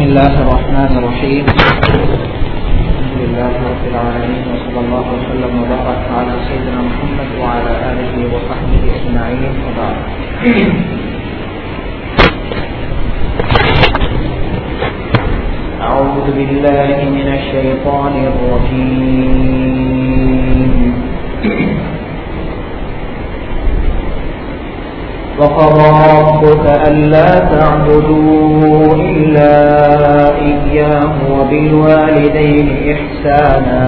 الله الرحمن الرحيم الحمد لله رب العالمين وصلى الله وسلم وبارك على سيدنا محمد وعلى اله وصحبه اجمعين وبعد أعوذ بالله من الشيطان الرجيم وقضى ربك ألا تعبدوا إلا إياه وبالوالدين إحسانا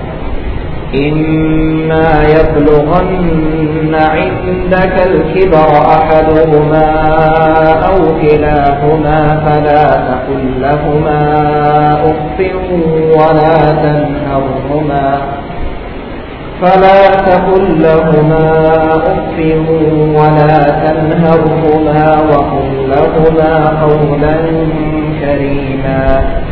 إما يبلغن عندك الكبر أحدهما أو كلاهما فلا تقل لهما أف ولا تنهرهما فلا تقل لهما أف ولا تنهرهما وقل لهما قولا كريما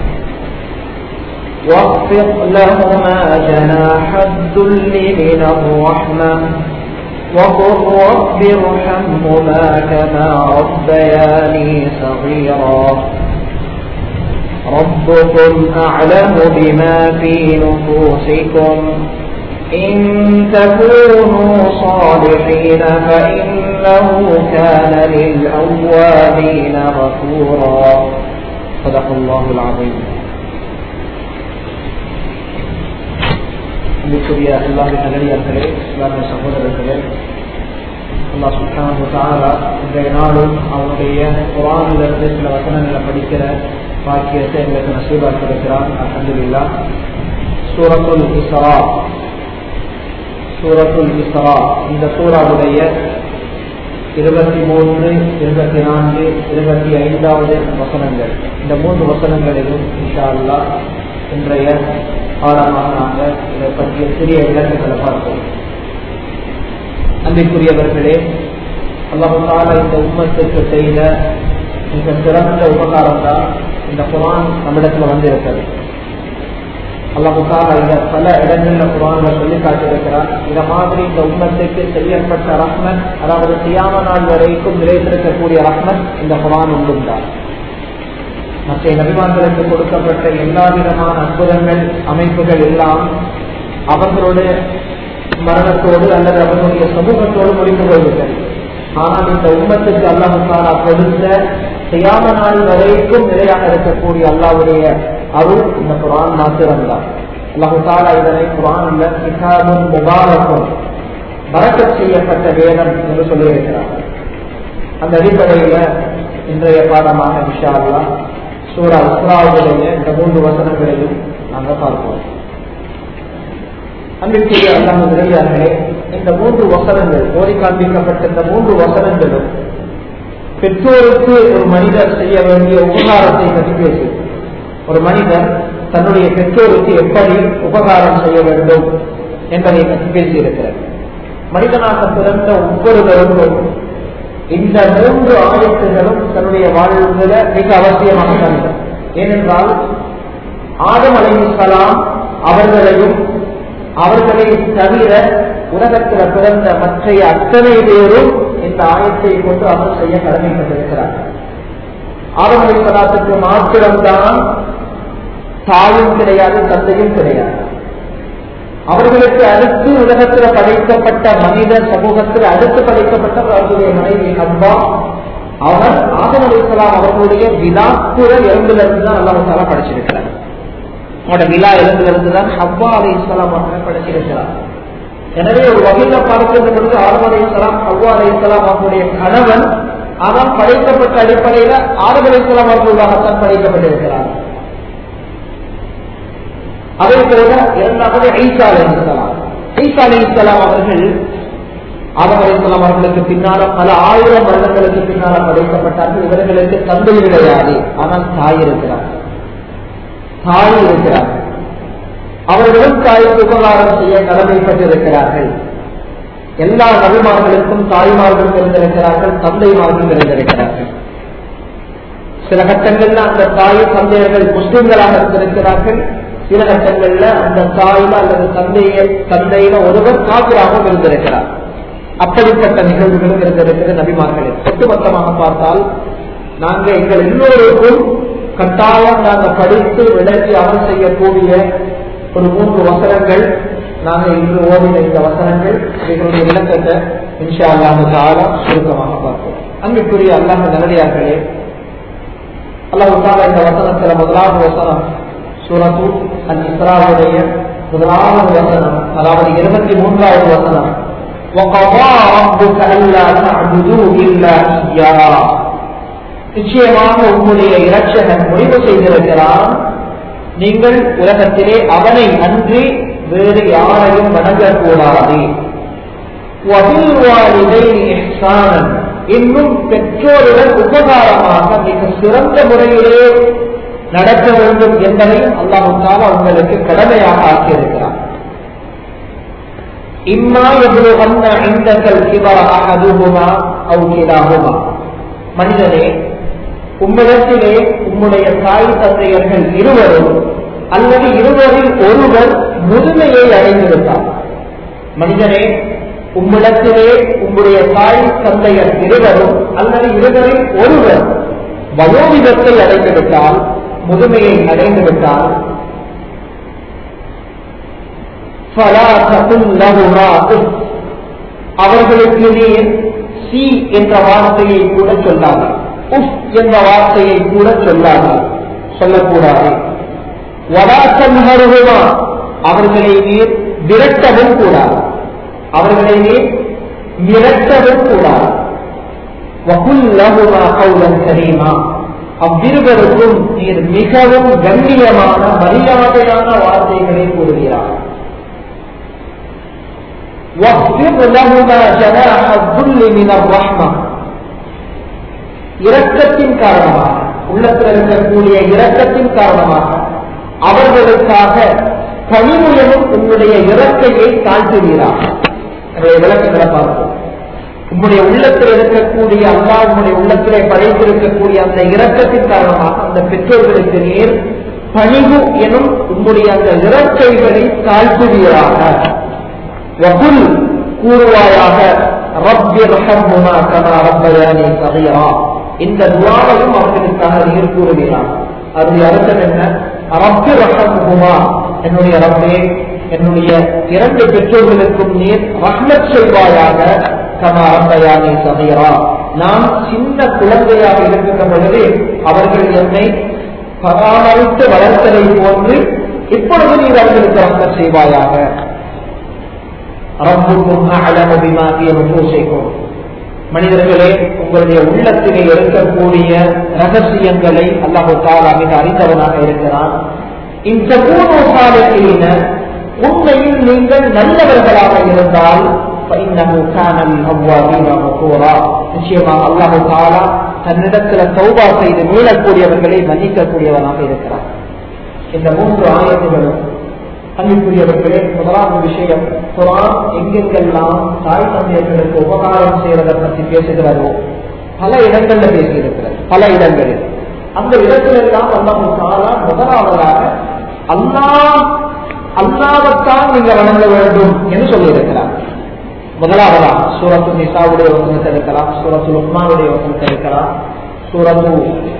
واخفض لهما جناح الذل من الرحمة وقل رب ارحمهما كما ربياني صغيرا ربكم أعلم بما في نفوسكم إن تكونوا صالحين فإنه كان للأوابين غفورا صدق الله العظيم அன்புக்குரிய அல்லாஹின் நல்லடியார்களே இஸ்லாமிய சகோதரர்களே அல்லா சுல்தான் தாரா இன்றைய நாளும் அவனுடைய குரானிலிருந்து சில வசனங்களை படிக்கிற பாக்கியத்தை எங்களுக்கு நசீபாக்கியிருக்கிறான் அலமதுல்லா சூரத்துல் இஸ்ரா சூரத்துல் இஸ்ரா இந்த சூறாவுடைய இருபத்தி மூன்று இருபத்தி நான்கு இருபத்தி ஐந்தாவது வசனங்கள் இந்த மூன்று வசனங்களிலும் இன்ஷா அல்லா இன்றைய பாடமாக நாங்கள் இதை பற்றிய சிறிய விளக்கங்களை பார்ப்போம் அன்பிற்குரியவர்களே அல்லாஹால இந்த உண்மத்திற்கு செய்த மிக சிறந்த உபகாரம் தான் இந்த குரான் நம்மிடத்துல வந்து இருக்கிறது அல்லாஹால இத பல இடங்கள்ல குரான்ல சொல்லி காட்டியிருக்கிறார் இந்த மாதிரி இந்த உண்மத்துக்கு செய்யப்பட்ட ரஹ்மன் அதாவது சியாம நாள் வரைக்கும் நிலைத்திருக்கக்கூடிய ரஹ்மன் இந்த குரான் உண்டுண்டார் மற்ற நபிமான்களுக்கு கொடுக்கப்பட்ட எல்லா விதமான அற்புதங்கள் அமைப்புகள் எல்லாம் அவர்களுடைய மரணத்தோடு அல்லது அவர்களுடைய சமூகத்தோடு முடிந்து கொள்கிறது ஆனால் இந்த உண்மத்துக்கு அல்லாஹாலா கொடுத்த செய்யாம நாள் வரைக்கும் நிலையாக இருக்கக்கூடிய அல்லாவுடைய அருள் இந்த குரான் மாத்திரம்தான் அல்லாஹாலா இதனை குரான் கிதாபும் முபாரக்கும் பறக்க செய்யப்பட்ட வேதம் என்று சொல்லியிருக்கிறார் அந்த அடிப்படையில் இன்றைய பாடமாக விஷா அல்லா சூரா இஸ்ராவுடைய இந்த மூன்று வசனங்களையும் நாங்கள் பார்ப்போம் அன்பிற்குரிய அல்லாம விரையார்களே இந்த மூன்று வசனங்கள் ஓடி காண்பிக்கப்பட்ட இந்த மூன்று வசனங்களும் பெற்றோருக்கு ஒரு மனிதர் செய்ய வேண்டிய உபகாரத்தை பற்றி பேசு ஒரு மனிதர் தன்னுடைய பெற்றோருக்கு எப்படி உபகாரம் செய்ய வேண்டும் என்பதை பற்றி பேசியிருக்கிறார் மனிதனாக பிறந்த ஒவ்வொருவருக்கும் இந்த மூன்று ஆயத்துகளும் தன்னுடைய வாழ்வுல மிக அவசியமாக கண்டது ஏனென்றால் ஆதம் அலைமுசலாம் அவர்களையும் அவர்களை தவிர உலகத்தில் பிறந்த மற்றைய அத்தனை பேரும் இந்த ஆயத்தை கொண்டு அமல் செய்ய கடமைப்பட்டிருக்கிறார் ஆதம் அலைசலாத்துக்கு மாத்திரம்தான் தாயும் கிடையாது தந்தையும் கிடையாது அவர்களுக்கு அடுத்து உலகத்தில் படைக்கப்பட்ட மனித சமூகத்தில் அடுத்து படைக்கப்பட்ட அவர்களுடைய மனைவி ஹப்பா அவர் ஆதம் அலிசலாம் அவர்களுடைய விழாப்புற எலும்பிலிருந்து தான் அல்லாஹால படைச்சிருக்கிறார் அவரோட விழா எலும்பிலிருந்து தான் ஹப்பா அலி இஸ்லாம் அவர்களை படைச்சிருக்கிறார் எனவே ஒரு வகையில பார்க்கின்ற பொழுது ஆதம் அலி இஸ்லாம் ஹவ்வா அலி இஸ்லாம் அவர்களுடைய கணவன் அவன் படைக்கப்பட்ட அடிப்படையில ஆதம் அலி இஸ்லாம் அவர்களாகத்தான் படைக்கப்பட்டிருக்கிறார் அதே போல இரண்டாவது ஐசா அலி இஸ்லாம் ஐசா அலி இஸ்லாம் அவர்கள் ஆதம் அலி இஸ்லாம் அவர்களுக்கு பின்னால பல ஆயிரம் வருடங்களுக்கு பின்னால படைக்கப்பட்டார்கள் இவர்களுக்கு தந்தை கிடையாது ஆனால் தாய் இருக்கிறார் தாய் இருக்கிறார் அவர்களும் தாய்க்கு உபகாரம் செய்ய கடமைப்பட்டிருக்கிறார்கள் எல்லா நபிமார்களுக்கும் தாய்மார்களும் இருந்திருக்கிறார்கள் தந்தைமார்களும் இருந்திருக்கிறார்கள் சில கட்டங்கள்ல அந்த தாய் தந்தையர்கள் முஸ்லிம்களாக இருந்திருக்கிறார்கள் சில கட்டங்கள்ல அந்த தாயில அல்லது தந்தைய தந்தையில ஒருவர் காப்பிராகவும் இருந்திருக்கிறார் அப்படிப்பட்ட நிகழ்வுகளும் இருந்திருக்கிற நபிமார்கள் ஒட்டுமொத்தமாக பார்த்தால் நாங்கள் எங்கள் எல்லோருக்கும் கட்டாயம் நாங்கள் படித்து விளக்கி அமல் செய்யக்கூடிய ஒரு மூன்று வசனங்கள் நாங்கள் இன்று ஓதின இந்த வசனங்கள் இவர்களுடைய விளக்கத்தை இன்ஷா அல்லாஹு தாலா சுருக்கமாக பார்ப்போம் அன்புக்குரிய அல்லாஹ் நல்லடியார்களே அல்லாஹு தாலா இந்த வசனத்துல முதலாவது வசனம் சூரத்து அல் இஸ்ராவுடைய முதலாவது வசனம் அதாவது இருபத்தி மூன்றாவது வசனம் وَقَضَى رَبُّكَ أَلَّا تَعْبُدُوا إِلَّا إِيَّاهُ நிச்சயமாக உங்களுடைய இரட்சகன் முடிவு செய்திருக்கிறான் நீங்கள் உலகத்திலே அவனை அன்றி வேறு யாரையும் வணங்கக்கூடாது இன்னும் பெற்றோருடன் உபகாரமாக மிக சிறந்த முறையிலே நடக்க வேண்டும் என்பதையும் அல்லாஹால உங்களுக்கு கடமையாக ஆக்கியிருக்கிறார் இம்மா எவ்வளவு வந்த ஐந்தர்கள் கிபர அகதுகுமா அவுகிலாகுமா மனிதனே உம்மிடத்திலே உம்முடைய தாய் தந்தையர்கள் இருவரும் அல்லது இருவரில் ஒருவர் முதுமையை அடைந்திருந்தார் மனிதனே உம்மிடத்திலே உம்முடைய தாய் தந்தையர் இருவரும் அல்லது இருவரில் ஒருவர் வயோவிதத்தை அடைந்துவிட்டால் முதுமையை அடைந்துவிட்டால் அவர்களுக்கு நீர் சி என்ற வார்த்தையை கூட சொல்லாது உஃப் என்ற வார்த்தையை கூட சொல்லாது சொல்லக்கூடாது வடாசன்ஹருமா அவர்களை நீர் விரட்டவும் கூடாது அவர்களை நீர் மிரட்டவும் கூடாது வகுல்லகுமா கௌலன் கரீமா அவ்விருவருக்கும் நீர் மிகவும் கண்ணியமான மரியாதையான வார்த்தைகளை கூறுகிறார் இரக்கத்தின் காரணமாக உள்ளத்தில் இருக்கக்கூடிய இரக்கத்தின் காரணமாக அவர்களுக்காக கனிமுயலும் உன்னுடைய இறக்கையை தாழ்த்துகிறார் விளக்கங்களை பார்ப்போம் உங்களுடைய உள்ளத்தில் இருக்கக்கூடிய அல்லா உங்களுடைய உள்ளத்திலே படைத்திருக்கக்கூடிய அந்த இரக்கத்தின் காரணமாக அந்த பெற்றோர்களுக்கு நேர் பணிவு எனும் உங்களுடைய அந்த இறக்கைகளை தாழ்த்துவீராக வகுல் கூறுவாயாக இந்த துவாவையும் அவர்களுக்காக நீர் கூறுகிறார் அது அர்த்தம் என்ன ரப்பி ரஹம்ஹுமா என்னுடைய ரப்பே என்னுடைய இரண்டு பெற்றோர்களுக்கும் நீர் ரஹ்மத் செய்வாயாக கமா ரப்பயானி சகைரா நான் சின்ன குழந்தையாக இருக்கின்ற பொழுது அவர்கள் என்னை பராமரித்து வளர்த்ததை போன்று இப்பொழுது நீர் அவர்களுக்கு ரஹ்மத் செய்வாயாக ரப்புக்கும் அழகு பிமாகிய நுபூசைக்கும் மனிதர்களே உங்களுடைய உள்ளத்திலே இருக்கக்கூடிய ரகசியங்களை அல்லாஹு தாலா மிக அறிந்தவனாக இருக்கிறான் இந்த பூர்வகாலத்தின உண்மையில் நீங்கள் நல்லவர்களாக இருந்தால் நிச்சயமாக அல்லாஹு தாலா தன்னிடத்துல சௌபா செய்து மீளக்கூடியவர்களை மன்னிக்கக்கூடியவனாக இருக்கிறார் இந்த மூன்று ஆயத்துகளும் அன்புக்குரியவர்களே முதலாவது விஷயம் குரான் எங்கெங்கெல்லாம் தாய் தந்தையர்களுக்கு உபகாரம் செய்வதை பற்றி பேசுகிறதோ பல இடங்கள்ல பேசியிருக்கிறது பல இடங்களில் அந்த இடத்திலெல்லாம் அல்லாஹு தாலா முதலாவதாக அல்லா அல்லாவத்தான் நீங்க வணங்க வேண்டும் என்று சொல்லியிருக்கிறார் முதலாவதா சூரத்து நிசாவுடைய வசனத்தை இருக்கலாம் சூரத்து லுக்மாவுடைய வசனத்தை இருக்கலாம் சூரத்து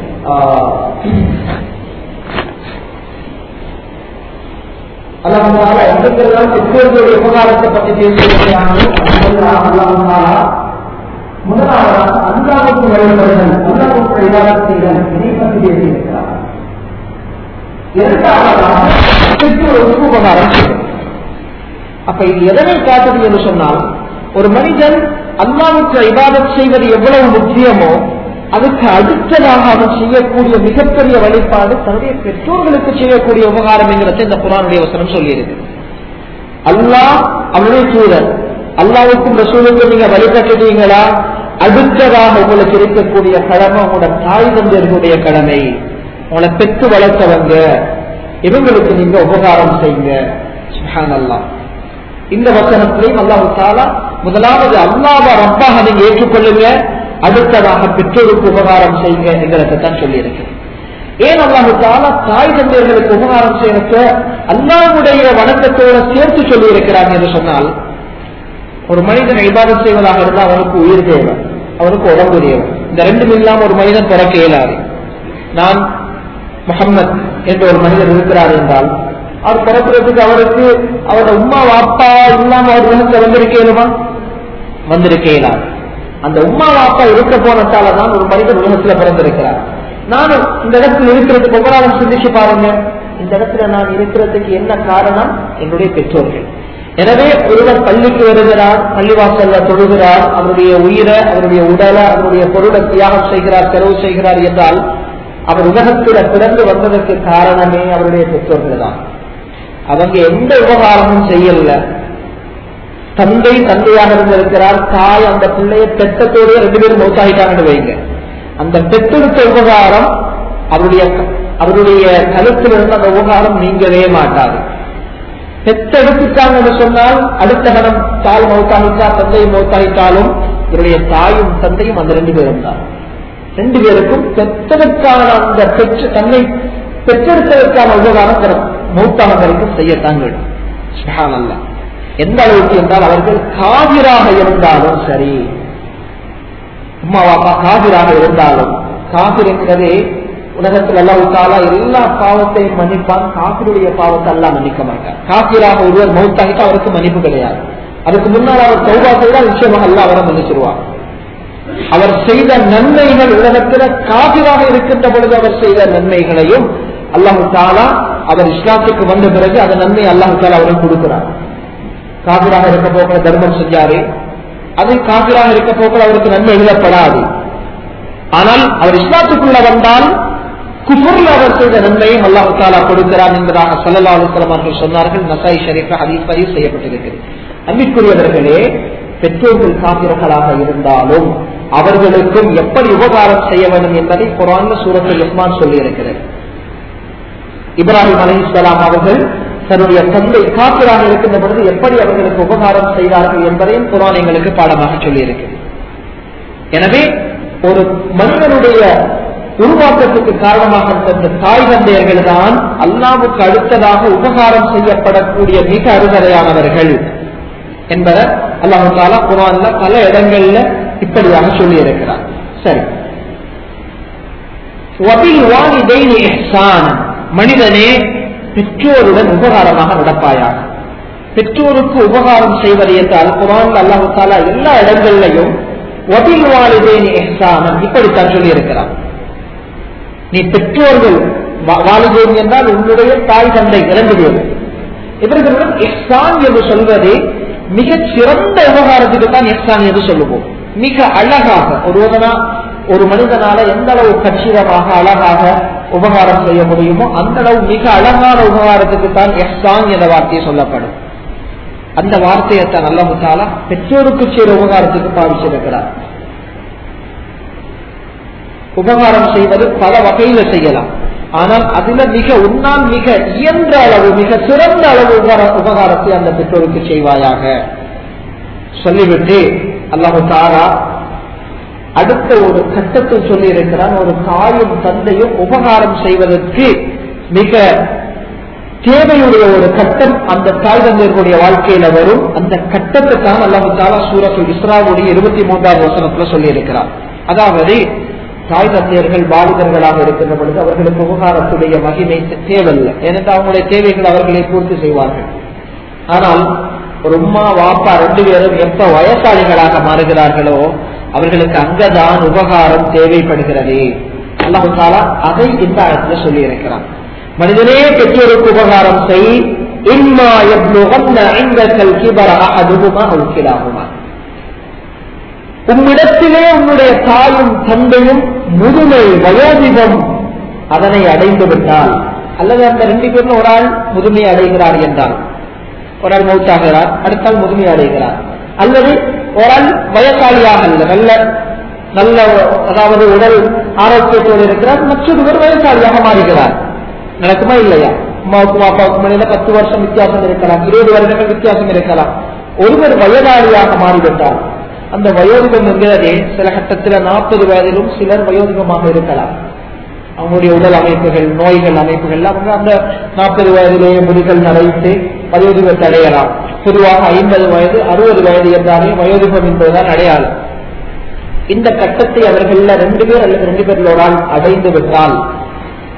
அல்லாஹால எங்கெல்லாம் பெற்றோர்களுடைய உபகாரத்தை பற்றி பேசியிருக்கிறாங்களோ முதலாவதாக அல்லாவுக்கு வழிபடுதல் அல்லாவுக்கு வழிபாடு செய்தல் இதை பற்றி பேசியிருக்கிறார் இரண்டாவதாக பெற்றோருக்கு உபகாரம் செய்தல் அப்ப இது எதனை காட்டுது என்று சொன்னால் ஒரு மனிதன் அல்லாவுக்கு இபாதத் செய்வது எவ்வளவு முக்கியமோ அதுக்கு அடுத்ததாக அவன் செய்யக்கூடிய மிகப்பெரிய வழிபாடு தன்னுடைய பெற்றோர்களுக்கு செய்யக்கூடிய உபகாரம் என்கிறத இந்த குரானுடைய வசனம் சொல்லியிருக்கு அல்லாஹ் அவனுடைய தூதர் அல்லாவுக்கும் ரசூலுக்கும் நீங்க வழிபட்டுட்டீங்களா அடுத்ததாக உங்களுக்கு இருக்கக்கூடிய கடமை உங்களோட தாய் தந்தையர்களுடைய கடமை உங்களை பெற்று வளர்த்தவங்க இவங்களுக்கு நீங்க உபகாரம் செய்யுங்க சுஹான் அல்லா இந்த வசனத்திலையும் அல்லாஹு தாலா முதலாவது அல்லாவ ரப்பாக நீங்க ஏற்றுக்கொள்ளுங்க அடுத்ததாக பெற்றோருக்கு உபகாரம் செய்யுங்க என்கிறதான் சொல்லியிருக்கிறேன் ஏன் அல்லாஹு தாலா தாய் தந்தையர்களுக்கு உபகாரம் செய்யறத அல்லாவுடைய வணக்கத்தோட சேர்த்து சொல்லி இருக்கிறாங்க என்று சொன்னால் ஒரு மனிதன் இபாதம் செய்வதாக இருந்தால் அவனுக்கு உயிர் தேவை அவனுக்கு உடம்பு தேவை இந்த ரெண்டும் இல்லாம ஒரு மனிதன் பிறக்க இயலாது நான் முகம்மது என்ற ஒரு மனிதர் இருக்கிறார் என்றால் அவர் பிறக்கிறதுக்கு அவருக்கு அவரோட உமா வாப்பா இல்லாம அவர் உலகத்துல வந்திருக்கேனுமா வந்திருக்கலாம் அந்த உமா வாப்பா இருக்க போனதால தான் ஒரு மனிதர் உலகத்துல பிறந்திருக்கிறார் நானும் இந்த இடத்துல இருக்கிறதுக்கு ஒவ்வொரு சிந்திச்சு பாருங்க இந்த இடத்துல நான் இருக்கிறதுக்கு என்ன காரணம் என்னுடைய பெற்றோர்கள் எனவே ஒருவர் பள்ளிக்கு வருகிறார் பள்ளிவாசல்ல தொழுகிறார் அவருடைய உயிரை அவருடைய உடலை அவருடைய பொருளை தியாகம் செய்கிறார் செலவு செய்கிறார் என்றால் அவர் உலகத்தில பிறந்து வந்ததற்கு காரணமே அவருடைய பெற்றோர்கள் தான் அவங்க எந்த உபகாரமும் செய்யல தந்தை தந்தையாக இருந்திருக்கிறார் தாய் அந்த பிள்ளைய பெற்றத்தோடு ரெண்டு பேரும் மௌத்தாகிட்டாங்கன்னு வைங்க அந்த பெற்றெடுத்த உபகாரம் அவருடைய அவருடைய கழுத்தில் இருந்த அந்த உபகாரம் நீங்கவே மாட்டாது பெற்றெடுத்துட்டாங்கன்னு சொன்னால் அடுத்த கணம் தாய் மௌத்தாகிட்டா தந்தை மௌத்தாகிட்டாலும் இவருடைய தாயும் தந்தையும் அந்த ரெண்டு பேரும் தான் ரெண்டு பேருக்கும் பெற்றதற்கான அந்த பெற்று தன்னை பெற்றெடுத்ததற்கான உபகாரம் தரும் மௌத்தான வரைக்கும் செய்யத்தான் வேண்டும் சுஹான் அல்லா எந்த அளவுக்கு என்றால் அவர்கள் காவிராக இருந்தாலும் சரி அம்மா பாப்பா காவிராக இருந்தாலும் காவிர் என்கிறதே உலகத்தில் அல்லாவுக்காலா எல்லா பாவத்தையும் மன்னிப்பான் காப்பிருடைய பாவத்தை எல்லாம் மன்னிக்க மாட்டார் காப்பிராக ஒருவர் மௌத்தாகிட்டு அவருக்கு மன்னிப்பு கிடையாது அதுக்கு முன்னால் அவர் சௌபா செய்தால் நிச்சயமாக அல்ல அவரை மன்னிச்சிருவார் அவர் செய்த நன்மைகள் உலகத்தில் காபிராக இருக்கின்ற பொழுது அவர் செய்த நன்மைகளையும் அல்லாஹு தாலா அவர் இஸ்லாத்துக்கு வந்த பிறகு அந்த நன்மை அல்லாஹு தாலா அவருக்கு கொடுக்கிறார் காபிராக இருக்க போக்கிற தர்மம் செஞ்சாரு அது காபிராக இருக்க போக்கிற அவருக்கு நன்மை எழுதப்படாது ஆனால் அவர் இஸ்லாத்துக்குள்ள வந்தால் குஃபுர்ல அவர் செய்த நன்மையும் அல்லாஹு தாலா கொடுக்கிறார் என்பதாக சல்லா அலுவலம் அவர்கள் சொன்னார்கள் நசாய் ஷரீஃப் ஹதீஸ் பதிவு செய்யப்பட்டிருக்கிறது அன்பிற்குரியவர்களே பெற்றோர்கள் காப்பிரர்களாக இருந்தாலும் அவர்களுக்கும் எப்படி உபகாரம் செய்ய வேண்டும் என்பதை குரான் சூரத்தில் உஸ்மான் சொல்லி இருக்கிறது இப்ராஹிம் அலி இஸ்லாம் அவர்கள் தன்னுடைய தந்தை காப்பிராக இருக்கின்ற பொழுது எப்படி அவர்களுக்கு உபகாரம் செய்தார்கள் என்பதையும் குரான் எங்களுக்கு பாடமாக சொல்லி இருக்கிறது எனவே ஒரு மனிதனுடைய உருவாக்கத்துக்கு காரணமாக இருந்த தாய் தந்தையர்கள் தான் அல்லாவுக்கு அடுத்ததாக உபகாரம் செய்யப்படக்கூடிய மிக அருகதையானவர்கள் என்பதை அல்லாஹு தாலா குரான்ல பல இடங்கள்ல இப்படியாக சொல்லி இருக்கிறார் சரி மனிதனே பெற்றோருடன் உபகாரமாக நடப்பாயாக பெற்றோருக்கு உபகாரம் செய்வது என்றால் குரான் அல்லாஹு தாலா எல்லா இடங்கள்லையும் ஒபில் வாலிதேனி எஹ்சானம் இப்படித்தான் சொல்லி இருக்கிறார் நீ பெற்றோர்கள் வாலிதேன் என்றால் உன்னுடைய தாய் தந்தை இரண்டு பேரும் இவர்களுடன் எஹ்சான் என்று சொல்வது மிக சிறந்த உபகாரத்துக்கு தான் எஹ்சான் என்று சொல்லுவோம் மிக அழகாக ஒருவதனா ஒரு மனிதனால எந்த அளவு கச்சிதமாக அழகாக உபகாரம் செய்ய முடியுமோ அந்த அளவு மிக அழகான உபகாரத்துக்கு தான் எஹ்சான் என்ற வார்த்தையை சொல்லப்படும் அந்த வார்த்தையை தான் நல்ல முத்தாலா பெற்றோருக்கு செய்த உபகாரத்துக்கு பாவிச்சிருக்கிறார் உபகாரம் செய்வது பல வகையில செய்யலாம் ஆனால் அதுல மிக உன்னால் மிக இயன்ற அளவு மிக சிறந்த அளவு உபகாரத்தை அந்த பெற்றோருக்கு செய்வாயாக சொல்லிவிட்டு அல்லாஹு தாரா அடுத்த ஒரு கட்டத்தில் சொல்லி இருக்கிறான் ஒரு தாயும் தந்தையும் உபகாரம் செய்வதற்கு மிக தேவையுடைய ஒரு கட்டம் அந்த தாய் தந்தையர்களுடைய வாழ்க்கையில வரும் அந்த கட்டத்தை தான் அல்லாஹு தாலா சூரத்தில் இஸ்ராவுடைய இருபத்தி மூன்றாவது வசனத்துல சொல்லி இருக்கிறார் அதாவது தாய் தந்தையர்கள் பாலிதர்களாக இருக்கின்ற பொழுது அவர்களுக்கு உபகாரத்துடைய மகிமை தேவையில்லை ஏனென்றால் அவங்களுடைய தேவைகள் அவர்களை பூர்த்தி செய்வார்கள் ஆனால் ஒரு உமா வாப்பா ரெண்டு பேரும் எப்ப வயசாளிகளாக மாறுகிறார்களோ அவர்களுக்கு அங்கதான் உபகாரம் தேவைப்படுகிறது அல்லாஹு தாலா அதை இந்த இடத்துல சொல்லி இருக்கிறான் மனிதனே பெற்றோருக்கு உபகாரம் செய் இம்மா எவ்வளவு ஐந்தல் கிபர அதுகுமா அவுக்கிலாகுமா உம்மிடத்திலே உன்னுடைய தாயும் தந்தையும் முதுமை வயோதிகம் அதனை அடைந்து விட்டால் அல்லது அந்த ரெண்டு பேரும் ஒரு ஆள் முதுமை அடைகிறார் என்றால் ஒரு ஆள் மௌத்தாகிறார் அடுத்த ஆள் முதுமை அடைகிறார் அல்லது ஒரு ஆள் வயசாளியாக அல்ல நல்ல நல்ல அதாவது உடல் ஆரோக்கியத்தோடு இருக்கிறார் மற்றொருவர் வயசாளியாக மாறுகிறார் நடக்குமா இல்லையா அம்மாவுக்கும் அப்பாவுக்கும் இடையில பத்து வருஷம் வித்தியாசம் இருக்கலாம் இருபது வருடங்கள் வித்தியாசம் இருக்கலாம் ஒருவர் வயதாளியாக மாறிவிட்டார் அந்த வயோதிகம் என்கிறதே சில கட்டத்தில் நாற்பது வயதிலும் சிலர் வயோதிகமாக இருக்கலாம் அவங்களுடைய உடல் அமைப்புகள் நோய்கள் அமைப்புகள் அவங்க அந்த நாற்பது வயதிலேயே முடிகள் நடைத்து வயோதிகத்தை அடையலாம் பொதுவாக ஐம்பது வயது அறுபது வயது என்றாலே வயோதிகம் என்பதுதான் அடையாளம் இந்த கட்டத்தை அவர்கள் ரெண்டு பேர் அல்லது ரெண்டு பேர்களோடால் அடைந்து விட்டால்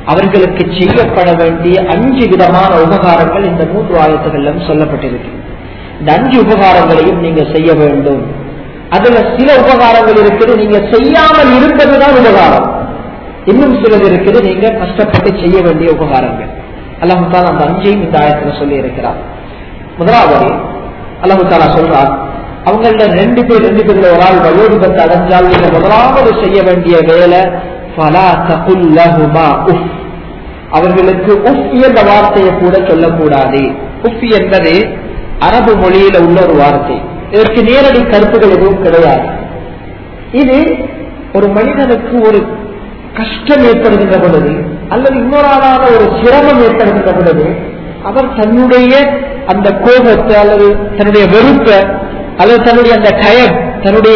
அவர்களுக்கு செய்யப்பட வேண்டிய அஞ்சு விதமான உபகாரங்கள் இந்த மூன்று ஆயத்துகளிலும் சொல்லப்பட்டிருக்கு இந்த அஞ்சு உபகாரங்களையும் நீங்க செய்ய வேண்டும் அதுல சில உபகாரங்கள் இருக்குது நீங்க செய்யாமல் இருப்பதுதான் உபகாரம் இன்னும் சிலது இருக்குது நீங்க கஷ்டப்பட்டு செய்ய வேண்டிய உபகாரங்கள் அல்லாஹு தாலா அந்த அஞ்சையும் இந்த ஆயத்துல சொல்லி இருக்கிறார் முதலாவது அல்லாஹு தாலா சொல்றார் அவங்கள ரெண்டு பேர் ரெண்டு பேர்ல ஒரு ஆள் வயோதிபத்தை அடைஞ்சால் நீங்க முதலாவது செய்ய வேண்டிய வேலை ஃபலா தகுல்லஹுமா உஃப் அவர்களுக்கு உஃப் என்ற வார்த்தையை கூட சொல்லக்கூடாது உஃப் என்பது அரபு மொழியில உள்ள ஒரு வார்த்தை இதற்கு நேரடி கருத்துகள் எதுவும் கிடையாது இது ஒரு மனிதனுக்கு ஒரு கஷ்டம் ஏற்படுகின்ற பொழுது அல்லது இன்னொரு ஆளான ஒரு சிரமம் ஏற்படுகின்ற பொழுது அவர் தன்னுடைய அந்த கோபத்தை அல்லது தன்னுடைய வெறுப்பை அல்லது தன்னுடைய அந்த கயம் தன்னுடைய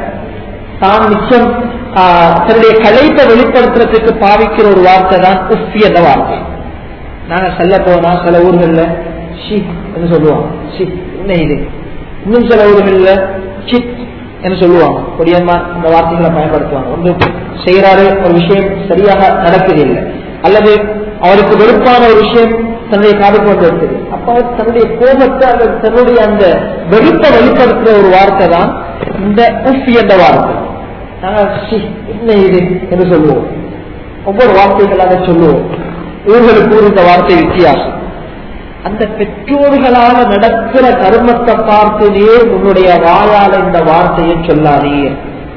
தான் மிச்சம் ஆஹ், தன்னுடைய களைப்பை வெளிப்படுத்துறதுக்கு பாவிக்கிற ஒரு வார்த்தை தான் உஃபி என்ற வார்த்தை நாங்க சொல்ல போனா சில ஊர்கள்ல ஷி என்று சொல்லுவாங்க ஷி என்ன இது இன்னும் சில ஊர்கள்ல சித் என்று சொல்லுவாங்க கொடியம்மா இந்த வார்த்தைகளை பயன்படுத்துவாங்க ஒன்று செய்யறாரு ஒரு விஷயம் சரியாக நடக்குதில்லை அல்லது அவருக்கு வெறுப்பான ஒரு விஷயம் தன்னுடைய காதுக்கு வந்து இருக்குது அப்ப அவர் தன்னுடைய கோபத்தை அல்லது தன்னுடைய அந்த வெறுப்பை வெளிப்படுத்துற ஒரு வார்த்தை தான் இந்த உஃப் என்ற வார்த்தை நாங்க ஷி என்ன இது என்று சொல்லுவோம் ஒவ்வொரு வார்த்தைகளாக சொல்லுவோம் இவர்களுக்கு ஒரு இந்த வார்த்தை வித்தியாசம் அந்த பெற்றோர்களால நடக்கிற கர்மத்தை பார்த்துலே உன்னுடைய வாயால இந்த வார்த்தையை சொல்லாதீர்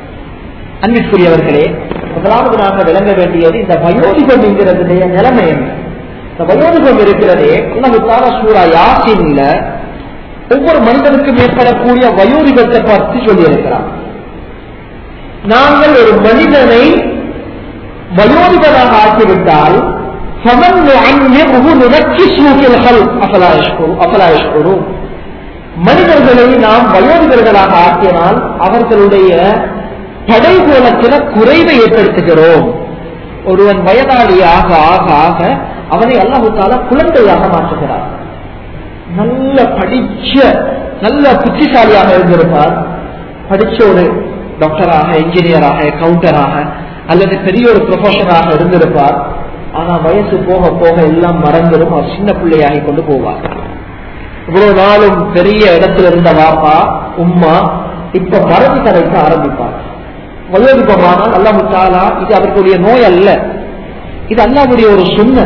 அன்பிற்குரியவர்களே முதலாவது நாங்கள் விளங்க வேண்டியது இந்த வயோதிகம் என்கிறதுடைய நிலைமை என்ன இந்த வயோதிகம் இருக்கிறதே உலகத்தான சூறா யாசின்ல ஒவ்வொரு மனிதனுக்கும் ஏற்படக்கூடிய வயோதிகத்தை பற்றி சொல்லி இருக்கிறார் நாங்கள் ஒரு மனிதனை வயோதிகனாக ஆக்கிவிட்டால் فمن نعمره ننكسه في الخلق افلا يشكرون افلا يشكرون மனிதர்களை நாம் வயோதிகர்களாக ஆக்கினால் அவர்களுடைய படைகோலத்தில குறைவை ஏற்படுத்துகிறோம் ஒருவன் வயதாளியாக ஆக ஆக அவனை அல்லாஹால குழந்தையாக மாற்றுகிறார் நல்ல படிச்ச நல்ல புத்திசாலியாக இருந்திருப்பார் படிச்ச ஒரு டாக்டராக இன்ஜினியராக கவுண்டராக அல்லது பெரிய ஒரு ப்ரொஃபஷனாக இருந்திருப்பார் ஆனா வயசு போக போக எல்லாம் மறந்துடும் அவர் சின்ன பிள்ளையாகி கொண்டு போவார் இவ்வளவு நாளும் பெரிய இடத்துல இருந்த வாப்பா உம்மா இப்ப மறதி கரைக்க ஆரம்பிப்பார் வயோதிபமானால் அல்லாஹு தாலா இது அவர்களுடைய நோய் அல்ல இது அல்லாவுடைய ஒரு சுண்ண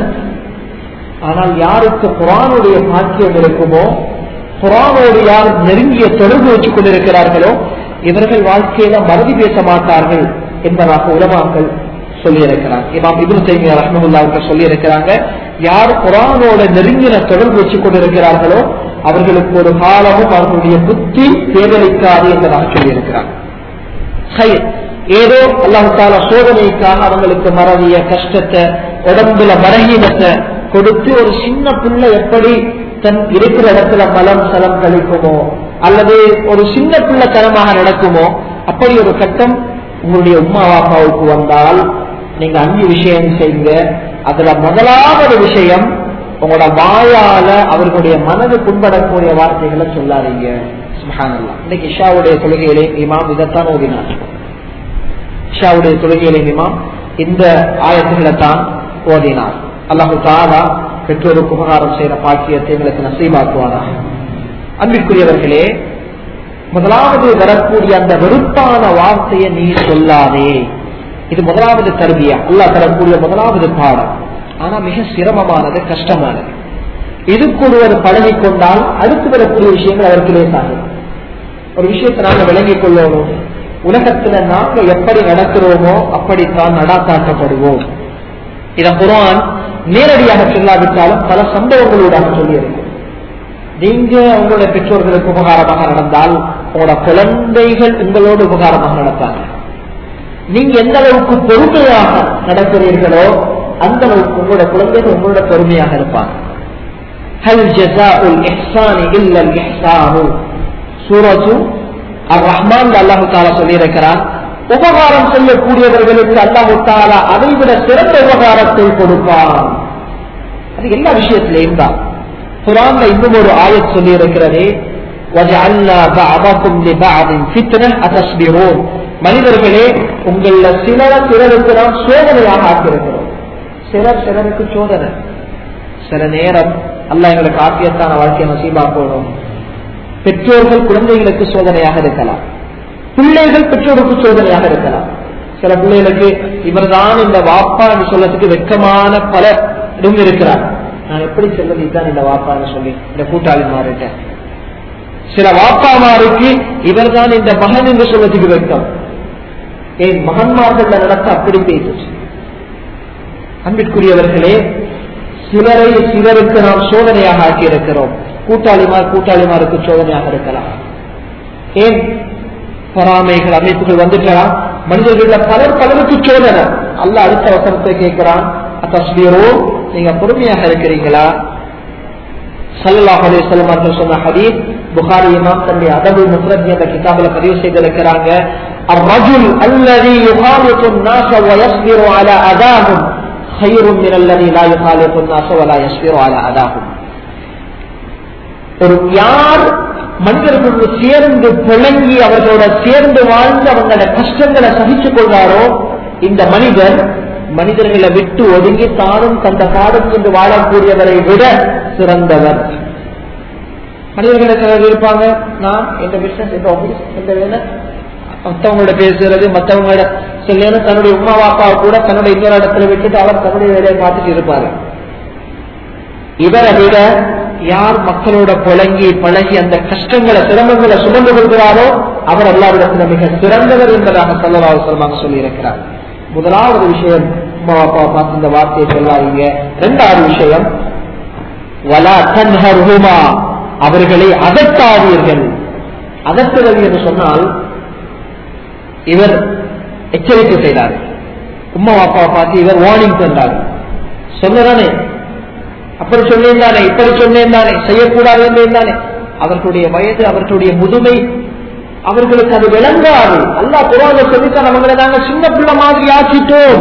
ஆனால் யாருக்கு குரானுடைய பாக்கியம் இருக்குமோ குரானோடு யார் நெருங்கிய தொடர்பு வச்சுக் கொண்டிருக்கிறார்களோ இவர்கள் வாழ்க்கையில மறதி பேச மாட்டார்கள் என்பதாக உலமாக்கள் சொல்லி இருக்கிறாங்க இமாம் இப்னு தைமியா ரஹ்மத்துல்லாஹி சொல்லி இருக்கிறாங்க யார் குரானோட நெருங்கின தொடர்பு வச்சுக் கொண்டிருக்கிறார்களோ அவர்களுக்கு ஒரு காலமும் அவர்களுடைய புத்தி தேவலிக்காது என்பதாக சொல்லி இருக்கிறாங்க சரி ஏதோ அல்லாஹு தாலா சோதனைக்காக அவங்களுக்கு மறதிய கஷ்டத்தை உடம்புல பலகீனத்தை கொடுத்து ஒரு சின்ன பிள்ளை எப்படி தன் இருக்கிற இடத்துல மலம் சலம் கழிக்குமோ அல்லது ஒரு சின்ன பிள்ளைத்தனமாக நடக்குமோ அப்படி ஒரு கட்டம் உங்களுடைய உமா அப்பாவுக்கு வந்தால் நீங்க அஞ்சு விஷயம் செய்யுங்க அதுல முதலாவது விஷயம் உங்களோட வாயால அவர்களுடைய மனது புண்படக்கூடிய வார்த்தைகளை சொல்லாதீங்க சுபஹானல்லாஹ் இன்னைக்கு இஷாவுடைய தொழுகையிலே இமாம் இதைத்தான் ஓதினார் இஷாவுடைய தொழுகையிலே இமாம் இந்த ஆயத்துகளை தான் ஓதினார் அல்லாஹு தாலா பெற்றோருக்கு உபகாரம் செய்யற பாக்கியத்தை எங்களுக்கு நசீபாக்குவாராக அன்பிற்குரியவர்களே முதலாவது வரக்கூடிய அந்த வெறுப்பான வார்த்தையை நீ சொல்லாதே இது முதலாவது தருவியா அல்லாஹ் தரக்கூடிய முதலாவது பாடம் ஆனா மிக சிரமமானது கஷ்டமானது இதுக்கு ஒருவர் பழகி கொண்டால் அடுத்து வரக்கூடிய விஷயங்கள் அவருக்கு லேசாகும் ஒரு விஷயத்தை நாங்க விளங்கிக் கொள்ளணும் உலகத்துல நாங்க எப்படி நடக்கிறோமோ அப்படித்தான் நடாத்தாக்கப்படுவோம் இத குரான் நேரடியாக சொல்லாவிட்டாலும் பல சம்பவங்களூடாக சொல்லியிருக்கு நீங்க உங்களுடைய பெற்றோர்களுக்கு உபகாரமாக நடந்தால் உங்களோட குழந்தைகள் உங்களோடு உபகாரமாக நடப்பாங்க நீங்க எந்த அளவுக்கு பொறுமையாக நடக்கிறீர்களோ அந்த அளவுக்கு உங்களோட குழந்தைகள் உங்களோட பொறுமையாக இருப்பாங்க هل جزاء الإحسان إلا الإحسان சூரத்து அர் ரஹ்மான் அல்லாஹு தாலா சொல்லியிருக்கிறான் உபகாரம் செய்யக்கூடியவர்களுக்கு அல்லாஹு தாலா அதை விட சிறந்த உபகாரத்தை கொடுப்பான் அது எல்லா விஷயத்திலையும் தான் குரான்ல இன்னும் ஒரு ஆயத் சொல்லி இருக்கிறது மனிதர்களே உங்கள சிலர பிறருக்கு நாம் சோதனையாக ஆக்கியிருக்கிறோம் சிலர் சிலருக்கு சோதனை சில நேரம் அல்ல எங்களுக்கு ஆக்கியத்தான வாழ்க்கையை நசீபாக்கணும் பெற்றோர்கள் குழந்தைகளுக்கு சோதனையாக இருக்கலாம் பிள்ளைகள் பெற்றோருக்கு சோதனையாக இருக்கலாம் சில பிள்ளைகளுக்கு இவர்தான் இந்த வாப்பா என்று சொல்லத்துக்கு வெட்கமான பல இடம் இருக்கிறார் நான் எப்படி சொல்வது இதுதான் இந்த வாப்பான்னு சொல்லி இந்த கூட்டாளி மாறிட்டேன் சில வாப்பாமாருக்கு இவர்தான் இந்த மகன் என்று சொல்லத்துக்கு வெட்கம் ஏன் மகன்மார்கள் நடத்த அப்படி பேசுச்சு அன்பிற்குரியவர்களே சிலரை சிலருக்கு நாம் சோதனையாக ஆக்கி இருக்கிறோம் கூட்டாளிமார் கூட்டாளிமாருக்கு சோதனையாக இருக்கலாம் ஏன் பொறாமைகள் அமைப்புகள் வந்துட்டலாம் மனிதர்கள் பலர் பலருக்கு சோதனை அல்ல அடுத்த வசனத்தை கேட்கிறான் தஸ்பீரோ நீங்க பொறுமையாக இருக்கிறீங்களா சல்லாஹ் அலிஸ்லாம் அவர்கள் சொன்ன ஹதீப் புகாரி இமாம் தன்னுடைய அதபு முஸ்ரத் என்ற கிதாபில் பதிவு செய்திருக்கிறாங்க الرجل الذي يخالط الناس ويصبر على أذاهم خير من الذي لا يخالط الناس ولا يصبر على أذاهم ஒரு யார் மனிதர்களோடு சேர்ந்து பிழங்கி அவர்களோட சேர்ந்து வாழ்ந்து அவங்களோட கஷ்டங்களை சகித்துக் கொள்வாரோ இந்த மனிதர் மனிதர்களை விட்டு ஒதுங்கி தானும் தந்த காலம் என்று வாழக்கூடியவரை விட சிறந்தவர் மனிதர்கள் இருப்பாங்க நான் எந்த பிசினஸ் எந்த ஆபீஸ் எந்த வேலை மற்றவங்களோட பேசுறது மற்றவங்களோட சில நேரம் தன்னுடைய உமா பாப்பாவை கூட தன்னுடைய இன்னொரு இடத்துல விட்டுட்டு அவர் தன்னுடைய வேலையை பார்த்துட்டு இருப்பாரு இவரை விட யார் மக்களோட புழங்கி பழகி அந்த கஷ்டங்களை சிரமங்களை சுமந்து கொள்கிறாரோ அவர் எல்லாவிடத்துல மிக சிறந்தவர் என்பதாக சொல்லலாவது சொல்லமாக சொல்லி இருக்கிறார் முதலாவது விஷயம் உமா அப்பாவை பார்த்து இந்த வார்த்தையை சொல்லாதீங்க இரண்டாவது விஷயம் வலா தன்ஹர்ஹுமா அவர்களை அதட்டாதீர்கள் அதட்டுதல் என்று சொன்னால் இவர் எச்சரிக்கை செய்தார் உமா அப்பாவை பார்த்து இவர் வார்னிங் தந்தார் சொல்லதானே அப்படி சொன்னேன் தானே இப்படி சொன்னேன் தானே செய்யக்கூடாது என்றேன் தானே அவர்களுடைய வயது அவர்களுடைய முதுமை அவர்களுக்கு அது விளங்காது அல்லா புறாத சொல்லித்தான் அவங்களை நாங்க சின்ன பிள்ளை மாதிரி ஆக்கிட்டோம்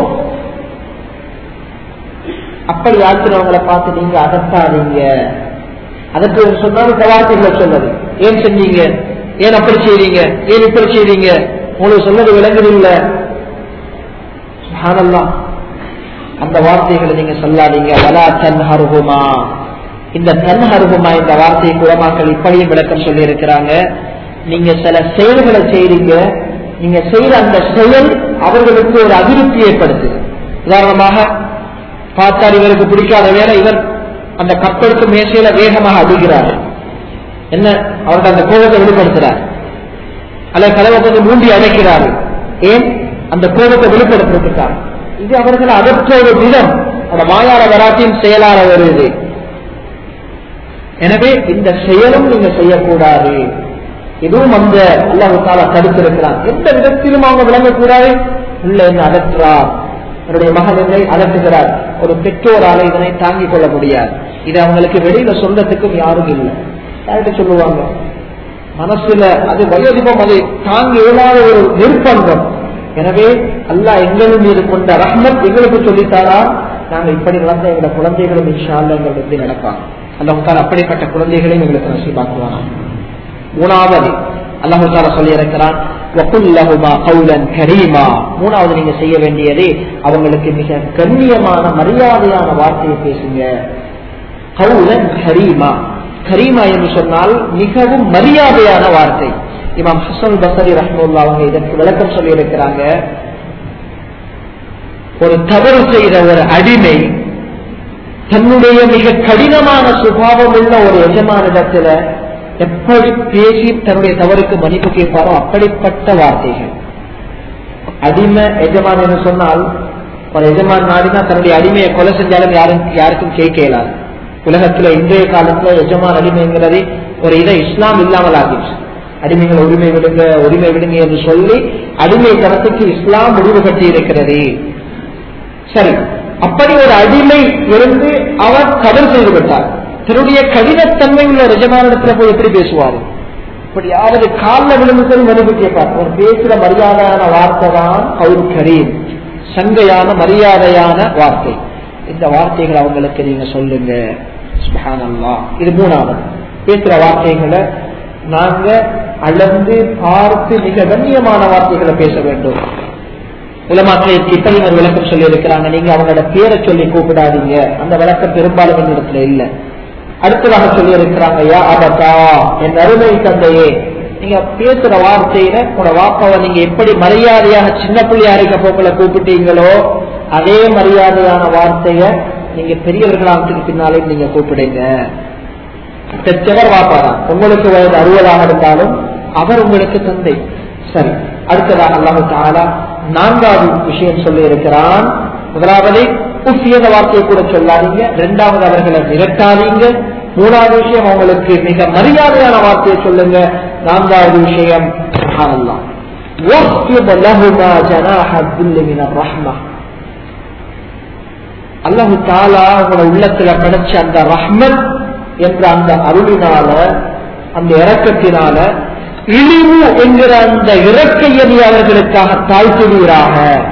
அப்படி ஆக்கினவங்களை பார்த்து நீங்க அதட்டாதீங்க அதற்கு சொன்னாலும் இந்த வார்த்தைகளை சொன்னது ஏன் செஞ்சீங்க ஏன் அப்படி செய்றீங்க ஏன் இப்படி செய்றீங்க உங்களுக்கு சொன்னது விளங்குதில்லை சுப்ஹானல்லாஹ் அந்த வார்த்தைகளை நீங்க சொல்லாதீங்க வலா தன் ஹருகுமா இந்த தன் ஹருகுமா இந்த வார்த்தையை குலமாக்கள் இப்படியும் விளக்கம் சொல்லி இருக்கிறாங்க நீங்க சில செயல்களை செய்றீங்க நீங்க செய்யற அந்த செயல் அவர்களுக்கு ஒரு அதிருப்தி ஏற்படுத்துது உதாரணமாக பார்த்தால் இவருக்கு பிடிக்காத வேலை இவர் அந்த கப்பலுக்கு மேசையில வேகமாக அடிக்கிறார் என்ன அவருடைய அந்த கோபத்தை வெளிப்படுத்துறார் அல்ல கதவை கொஞ்சம் மூண்டி அடைக்கிறார் ஏன் அந்த கோபத்தை வெளிப்படுத்திருக்கிறார் இது அவர்கள் அதற்ற ஒரு விதம் அந்த மாயார வராட்டின் செயலாள வருது எனவே இந்த செயலும் நீங்க செய்யக்கூடாது இதுவும் அந்த அல்லாஹால தடுத்திருக்கிறான் எந்த விதத்திலும் அவங்க விளங்கக்கூடாது உள்ள என்ன அதற்றார் என்னுடைய மகன் என்னை அதட்டுகிறார் ஒரு பெற்றோரால இதனை தாங்கிக் கொள்ள முடியாது இது அவங்களுக்கு வெளியில சொல்றதுக்கும் யாரும் இல்லை யார்கிட்ட சொல்லுவாங்க மனசுல அது வயோதிபம் அதை தாங்கி இயலாத ஒரு நிர்பந்தம் எனவே அல்லாஹ் எங்களும் மீது கொண்ட ரஹ்மத் எங்களுக்கு சொல்லித்தாரா நாங்க இப்படி நடந்த எங்க குழந்தைகளும் இன்ஷால்ல எங்களுக்கு எப்படி நடப்பாங்க அல்லாஹால அப்படிப்பட்ட குழந்தைகளையும் எங்களுக்கு நசீபாக்குவானா மூணாவது அல்லாஹு தாலா சொல்லி இருக்கிறான் மூணாவது நீங்க செய்ய வேண்டியது அவங்களுக்கு மிக கண்ணியமான மரியாதையான வார்த்தையை பேசுங்க கவுலன் கரீமா கரீமா என்று சொன்னால் மிகவும் மரியாதையான வார்த்தை இமாம் ஹசன் பசரி ரஹ்முல்லா அவங்க இதற்கு விளக்கம் சொல்லி இருக்கிறாங்க ஒரு தவறு செய்த ஒரு அடிமை தன்னுடைய மிக கடினமான சுபாவம் உள்ள ஒரு எஜமானிடத்துல எப்படி பேசி தன்னுடைய தவறுக்கு மன்னிப்பு கேட்பாரோ அப்படிப்பட்ட வார்த்தைகள் அடிமை எஜமான் என்று சொன்னால் ஒரு எஜமான் நாடினா தன்னுடைய அடிமையை கொலை செஞ்சாலும் யாரும் யாருக்கும் கேட்க இயலாது உலகத்துல இன்றைய காலத்துல எஜமான் அடிமைங்கிறது ஒரு இதை இஸ்லாம் இல்லாமல் ஆகிடுச்சு அடிமைகள் உரிமை விடுங்க உரிமை விடுங்க என்று சொல்லி அடிமை தரத்துக்கு இஸ்லாம் முடிவு கட்டி இருக்கிறது சரி அப்படி ஒரு அடிமை இருந்து அவர் தவறு செய்து விட்டார் தன்னுடைய கடினத்தன்மை உள்ள ரஜமானிடத்துல போய் எப்படி பேசுவாரு இப்படியாவது காலில் விழுந்து சரி மதிப்பு கேட்பார் அவர் பேசுற மரியாதையான வார்த்தை தான் அவர் கரீம் சங்கையான மரியாதையான வார்த்தை இந்த வார்த்தைகளை அவங்களுக்கு நீங்க சொல்லுங்க சுபஹானல்லாஹ் இது மூணாவது பேசுற வார்த்தைகளை நாங்க அளந்து பார்த்து மிக கண்ணியமான வார்த்தைகளை பேச வேண்டும் உலமாக்களுக்கு இப்படி ஒரு விளக்கம் சொல்லி இருக்கிறாங்க நீங்க அவங்களோட பேரை சொல்லி கூப்பிடாதீங்க அந்த விளக்கம் பெரும்பாலும் என்னிடத்துல இல்ல அடுத்ததாக சொல்லி இருக்கிறாங்க யா அபதா என் அருமை தந்தையே நீங்க பேசுற வார்த்தையில உங்களோட வாப்பாவை நீங்க எப்படி மரியாதையாக சின்ன பிள்ளையா இருக்க போக்குல கூப்பிட்டீங்களோ அதே மரியாதையான வார்த்தைய நீங்க பெரியவர்களாகத்துக்கு பின்னாலே நீங்க கூப்பிடுங்க பெற்றவர் வாப்பாதான் உங்களுக்கு வயது அறுபதாக இருந்தாலும் அவர் உங்களுக்கு தந்தை சரி அடுத்ததாக அல்லாஹு தாலா நான்காவது விஷயம் சொல்லி இருக்கிறான் முதலாவது புசியத வார்த்தையை கூட சொல்லாதீங்க இரண்டாவது அவர்களை விரட்டாதீங்க மூணாவது விஷயம் அவங்களுக்கு மிக மரியாதையான வார்த்தையை சொல்லுங்க நான்காவது விஷயம் சுப்ஹானல்லாஹ். وَاخْفِضْ لَهُمَا جَنَاحَ الذُّلِّ مِنَ الرَّحْمَةِ அல்லாஹு தாலா உங்களோட உள்ளத்துல கிடைச்ச அந்த ரஹ்மத் என்ற அந்த அருளினால அந்த இரக்கத்தினால இழிவு என்கிற அந்த இறக்கையை நீ அவர்களுக்காக தாழ்த்துவீராக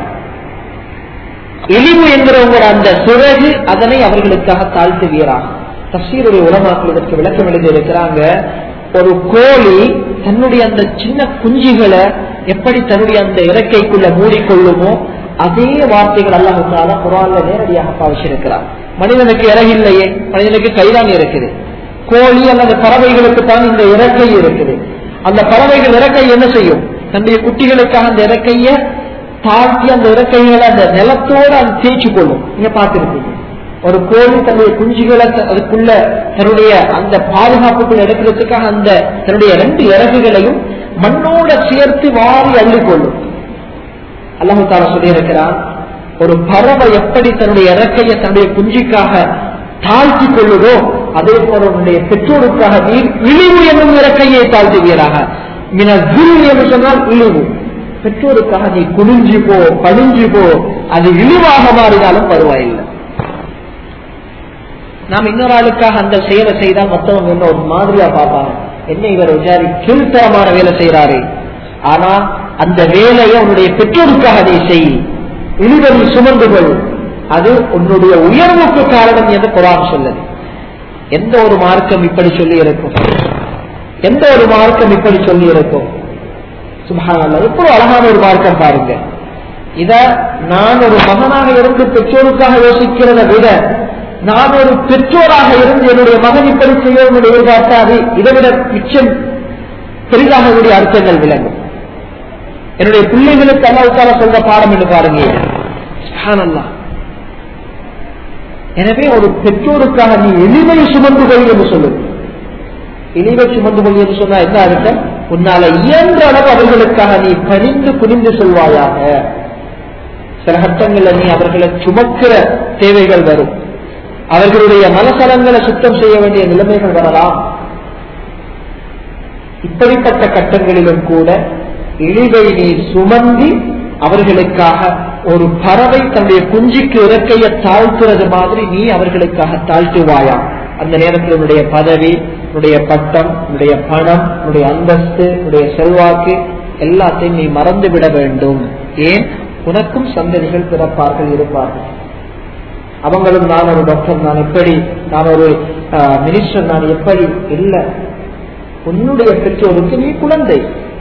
இழிவு என்கிற உங்களோட அந்த சுரகு அதனை அவர்களுக்காக தாழ்த்துவீராக தப்சீருடைய உலமாக்கள் இதற்கு விளக்கம் எழுதி இருக்கிறாங்க ஒரு கோழி தன்னுடைய அந்த சின்ன குஞ்சுகளை எப்படி தன்னுடைய அந்த இறக்கைக்குள்ள மூடிக்கொள்ளுமோ அதே வார்த்தைகள் அல்லாஹால குரான்ல நேரடியாக பாவிச்சிருக்கிறார் மனிதனுக்கு இறகில்லையே மனிதனுக்கு கைதான் இருக்குது கோழி அல்லது பறவைகளுக்கு தான் இந்த இறக்கை இருக்குது அந்த பறவைகள் இறக்கை என்ன செய்யும் தன்னுடைய குட்டிகளுக்காக அந்த இறக்கைய தாழ்த்தி அந்த இறக்கைகளை அந்த நிலத்தோட அது தேய்ச்சி கொள்ளும் நீங்க பார்த்திருப்பீங்க ஒரு கோழி தன்னுடைய குஞ்சுகளை த- அதுக்குள்ள தன்னுடைய அந்த பாதுகாப்புக்குள்ள எடுக்கிறதுக்காக அந்த தன்னுடைய ரெண்டு இறகுகளையும் மண்ணோட சேர்த்து வாரி அள்ளிக்கொள்ளும் அல்லாஹு தாலா சொல்லியிருக்கிறான் ஒரு பறவை எப்படி தன்னுடைய இறக்கையை தன்னுடைய குஞ்சுக்காக தாழ்த்தி கொள்ளுதோ அதே போல உன்னுடைய பெற்றோருக்காக நீர் இழிவு என்னும் இறக்கையை தாழ்த்துவீராக மின குரு என்று சொன்னால் இழிவு பெற்றோருக்காக நீ குனிஞ்சு போ பணிஞ்சு போ அது இழிவாக மாறினாலும் பரவாயில்லை நாம் இன்னொரு ஆளுக்காக அந்த செயலை செய்தா மத்தவங்க என்ன ஒரு மாதிரியா பார்ப்பாங்க என்ன இவர் விசாரி கீழ்த்தரமான வேலை செய்யறாரு ஆனா அந்த வேலையை உன்னுடைய பெற்றோருக்காக நீ செய் இழிவதை சுமந்து கொள் அது உன்னுடைய உயர்வுக்கு காரணம் என்று குரான் சொல்லுது எந்த ஒரு மார்க்கம் இப்படி சொல்லி இருக்கும் எந்த ஒரு மார்க்கம் இப்படி சொல்லி இருக்கும் சுபஹானல்லாஹ் எவ்வளவு அழகான ஒரு மார்க்கம் பாருங்க இத நான் ஒரு மகனாக இருந்து பெற்றோருக்காக யோசிக்கிறத விட நான் ஒரு பெற்றோராக இருந்து என்னுடைய மகன் இப்படி செய்யணும் என்று எதிர்பார்த்தாது இதை விட மிச்சம் பெரிதாக கூடிய அர்த்தங்கள் விளங்கும் என்னுடைய பிள்ளைகளுக்கு அல்லாவுக்கால சொல்ற பாடம் என்று பாருங்க இது. சுப்ஹானல்லாஹ். எனவே ஒரு பெற்றோருக்காக நீ எளிமை சுமந்து கொள் என்று சொல்லுது இழிவை சுமந்து கொள் என்று சொன்னா என்ன அர்த்தம் உன்னால இயன்ற அளவு அவர்களுக்காக நீ பணிந்து குனிந்து சொல்வாயாக சில கட்டங்கள்ல நீ அவர்களை சுமக்கிற தேவைகள் வரும் அவர்களுடைய மனசலங்களை சுத்தம் செய்ய வேண்டிய நிலைமைகள் வரலாம் இப்படிப்பட்ட கட்டங்களிலும் கூட இழிவை நீ சுமந்தி அவர்களுக்காக ஒரு பறவை தன்னுடைய குஞ்சுக்கு இறக்கைய தாழ்த்துறது மாதிரி நீ அவர்களுக்காக தாழ்த்துவாயா அந்த நேரத்தில் உன்னுடைய பதவி உன்னுடைய பட்டம் உன்னுடைய பணம் உன்னுடைய அந்தஸ்து உன்னுடைய செல்வாக்கு எல்லாத்தையும் நீ மறந்து விட வேண்டும் ஏன் உனக்கும் சந்ததிகள் பிறப்பார்கள் இருப்பார்கள் அவங்களும் நான் ஒரு டாக்டர் நான் எப்படி நான் ஒரு மினிஸ்டர் நான் எப்படி இல்லை உன்னுடைய பெற்றோருக்கு நீ குழந்தை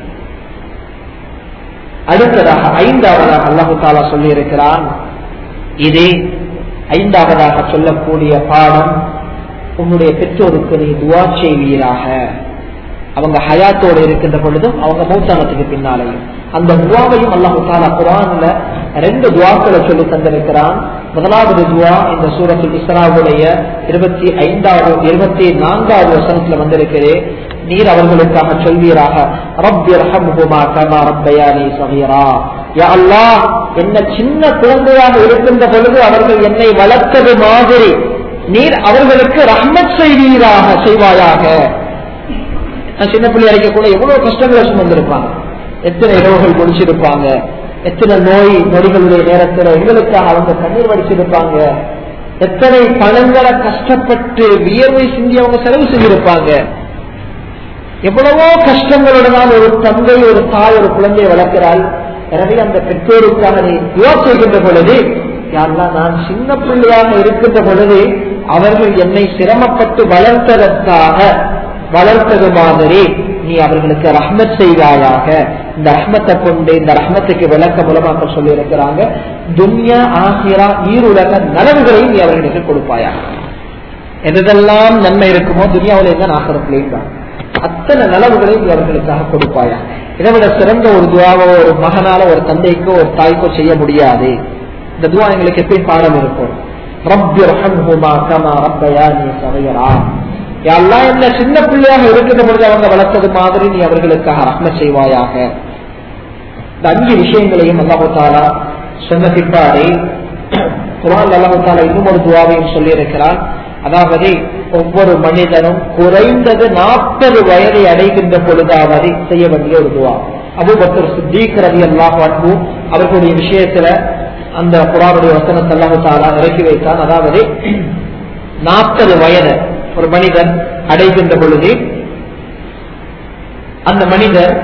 அடுத்ததாக ஐந்தாவதாக அல்லாஹு தாலா சொல்லி இருக்கிறான் இதே ஐந்தாவதாக சொல்லக்கூடிய பாடம் உன்னுடைய பெற்றோருக்கு நீ துவா செய்வீராக அவங்க ஹயாத்தோடு இருக்கின்ற பொழுதும் அவங்க மூத்தானத்துக்கு பின்னாலேயும் அந்த துவாவையும் அல்லாஹு தாலா குரான்ல ரெண்டு துவாக்களை சொல்லி தந்திருக்கிறான் முதலாவது துவா இந்த சூரத்தில் இஸ்ராவுடைய இருபத்தி ஐந்தாவது இருபத்தி நான்காவது வசனத்துல வந்திருக்கிறே நீர் அவர்களுக்காக சொல்வீராக ரப்பியர்ஹம்ஹுமா கமா ரப்பயானி சகீரா யா அல்லாஹ் என்ன சின்ன குழந்தையாக இருக்கின்ற பொழுது அவர்கள் என்னை வளர்த்தது மாதிரி நீர் அவர்களுக்கு ரஹ்மத் செய்வீராக செய்வாயாக நான் சின்ன பிள்ளை அழைக்க கூட எவ்வளவு கஷ்டங்களை சுமந்திருப்பாங்க எத்தனை இரவுகள் குடிச்சிருப்பாங்க எத்தனை நோய் நொடிகளுடைய நேரத்தில் எங்களுக்காக அவங்க கண்ணீர் வடிச்சிருப்பாங்க எத்தனை பணங்களை கஷ்டப்பட்டு வியர்வை சிந்தி அவங்க செலவு செஞ்சிருப்பாங்க எவ்வளவோ கஷ்டங்களுடனால் ஒரு தந்தை ஒரு தாய் ஒரு குழந்தையை வளர்க்கிறாள் எனவே அந்த பெற்றோருக்காக நீ துவா செய்கின்ற பொழுது யாரெல்லாம் நான் சின்ன பிள்ளையாக இருக்கின்ற பொழுது அவர்கள் என்னை சிரமப்பட்டு வளர்த்ததற்காக வளர்த்தது மாதிரி நீ அவர்களுக்கு ரஹ்மத் செய்வாயாக இந்த ரஹ்மத்தை கொண்டு இந்த ரஹ்மத்துக்கு விளக்க மூலமாக சொல்லி இருக்கிறாங்க துன்யா ஆசிரா ஈருலக நலவுகளையும் நீ அவர்களுக்கு கொடுப்பாயா எதெல்லாம் நன்மை இருக்குமோ துனியாவிலே தான் ஆசிரத்திலேயும் தான் அத்தனை நலவுகளையும் நீ அவர்களுக்காக கொடுப்பாயா இதை விட சிறந்த ஒரு துவாவோ ஒரு மகனால ஒரு தந்தைக்கோ ஒரு தாய்க்கோ செய்ய முடியாது இந்த துவா எங்களுக்கு எப்பயும் பாடம் இருக்கும் ரப்பி ரஹம்ஹுமா கமா ரப்பயானி சகையரா எல்லாம் என்ன சின்ன பிள்ளையாக இருக்கிற பொழுது அவங்க வளர்த்தது மாதிரி நீ அவர்களுக்காக ரஹ்ம செய்வாயாக இந்த அஞ்சு விஷயங்களையும் அல்லாஹு தாலா சொன்ன பிற்பாடு குரான் அல்லாஹு தாலா இன்னும் ஒரு துவாவையும் சொல்லி இருக்கிறான் அதாவது ஒவ்வொரு மனிதனும் குறைந்தது நாற்பது வயதை அடைகின்ற பொழுதாவது செய்ய வேண்டிய ஒரு துவா அபுபக்கர் சித்தீக் ரவி அல்லாஹ் அன்பு அவர்களுடைய விஷயத்துல அந்த குரானுடைய வசனத்தை அல்லாஹு தாலா இறக்கி வைத்தான் அதாவது நாற்பது வயது ஒரு மனிதன் அடைகின்ற பொழுது அந்த மனிதர்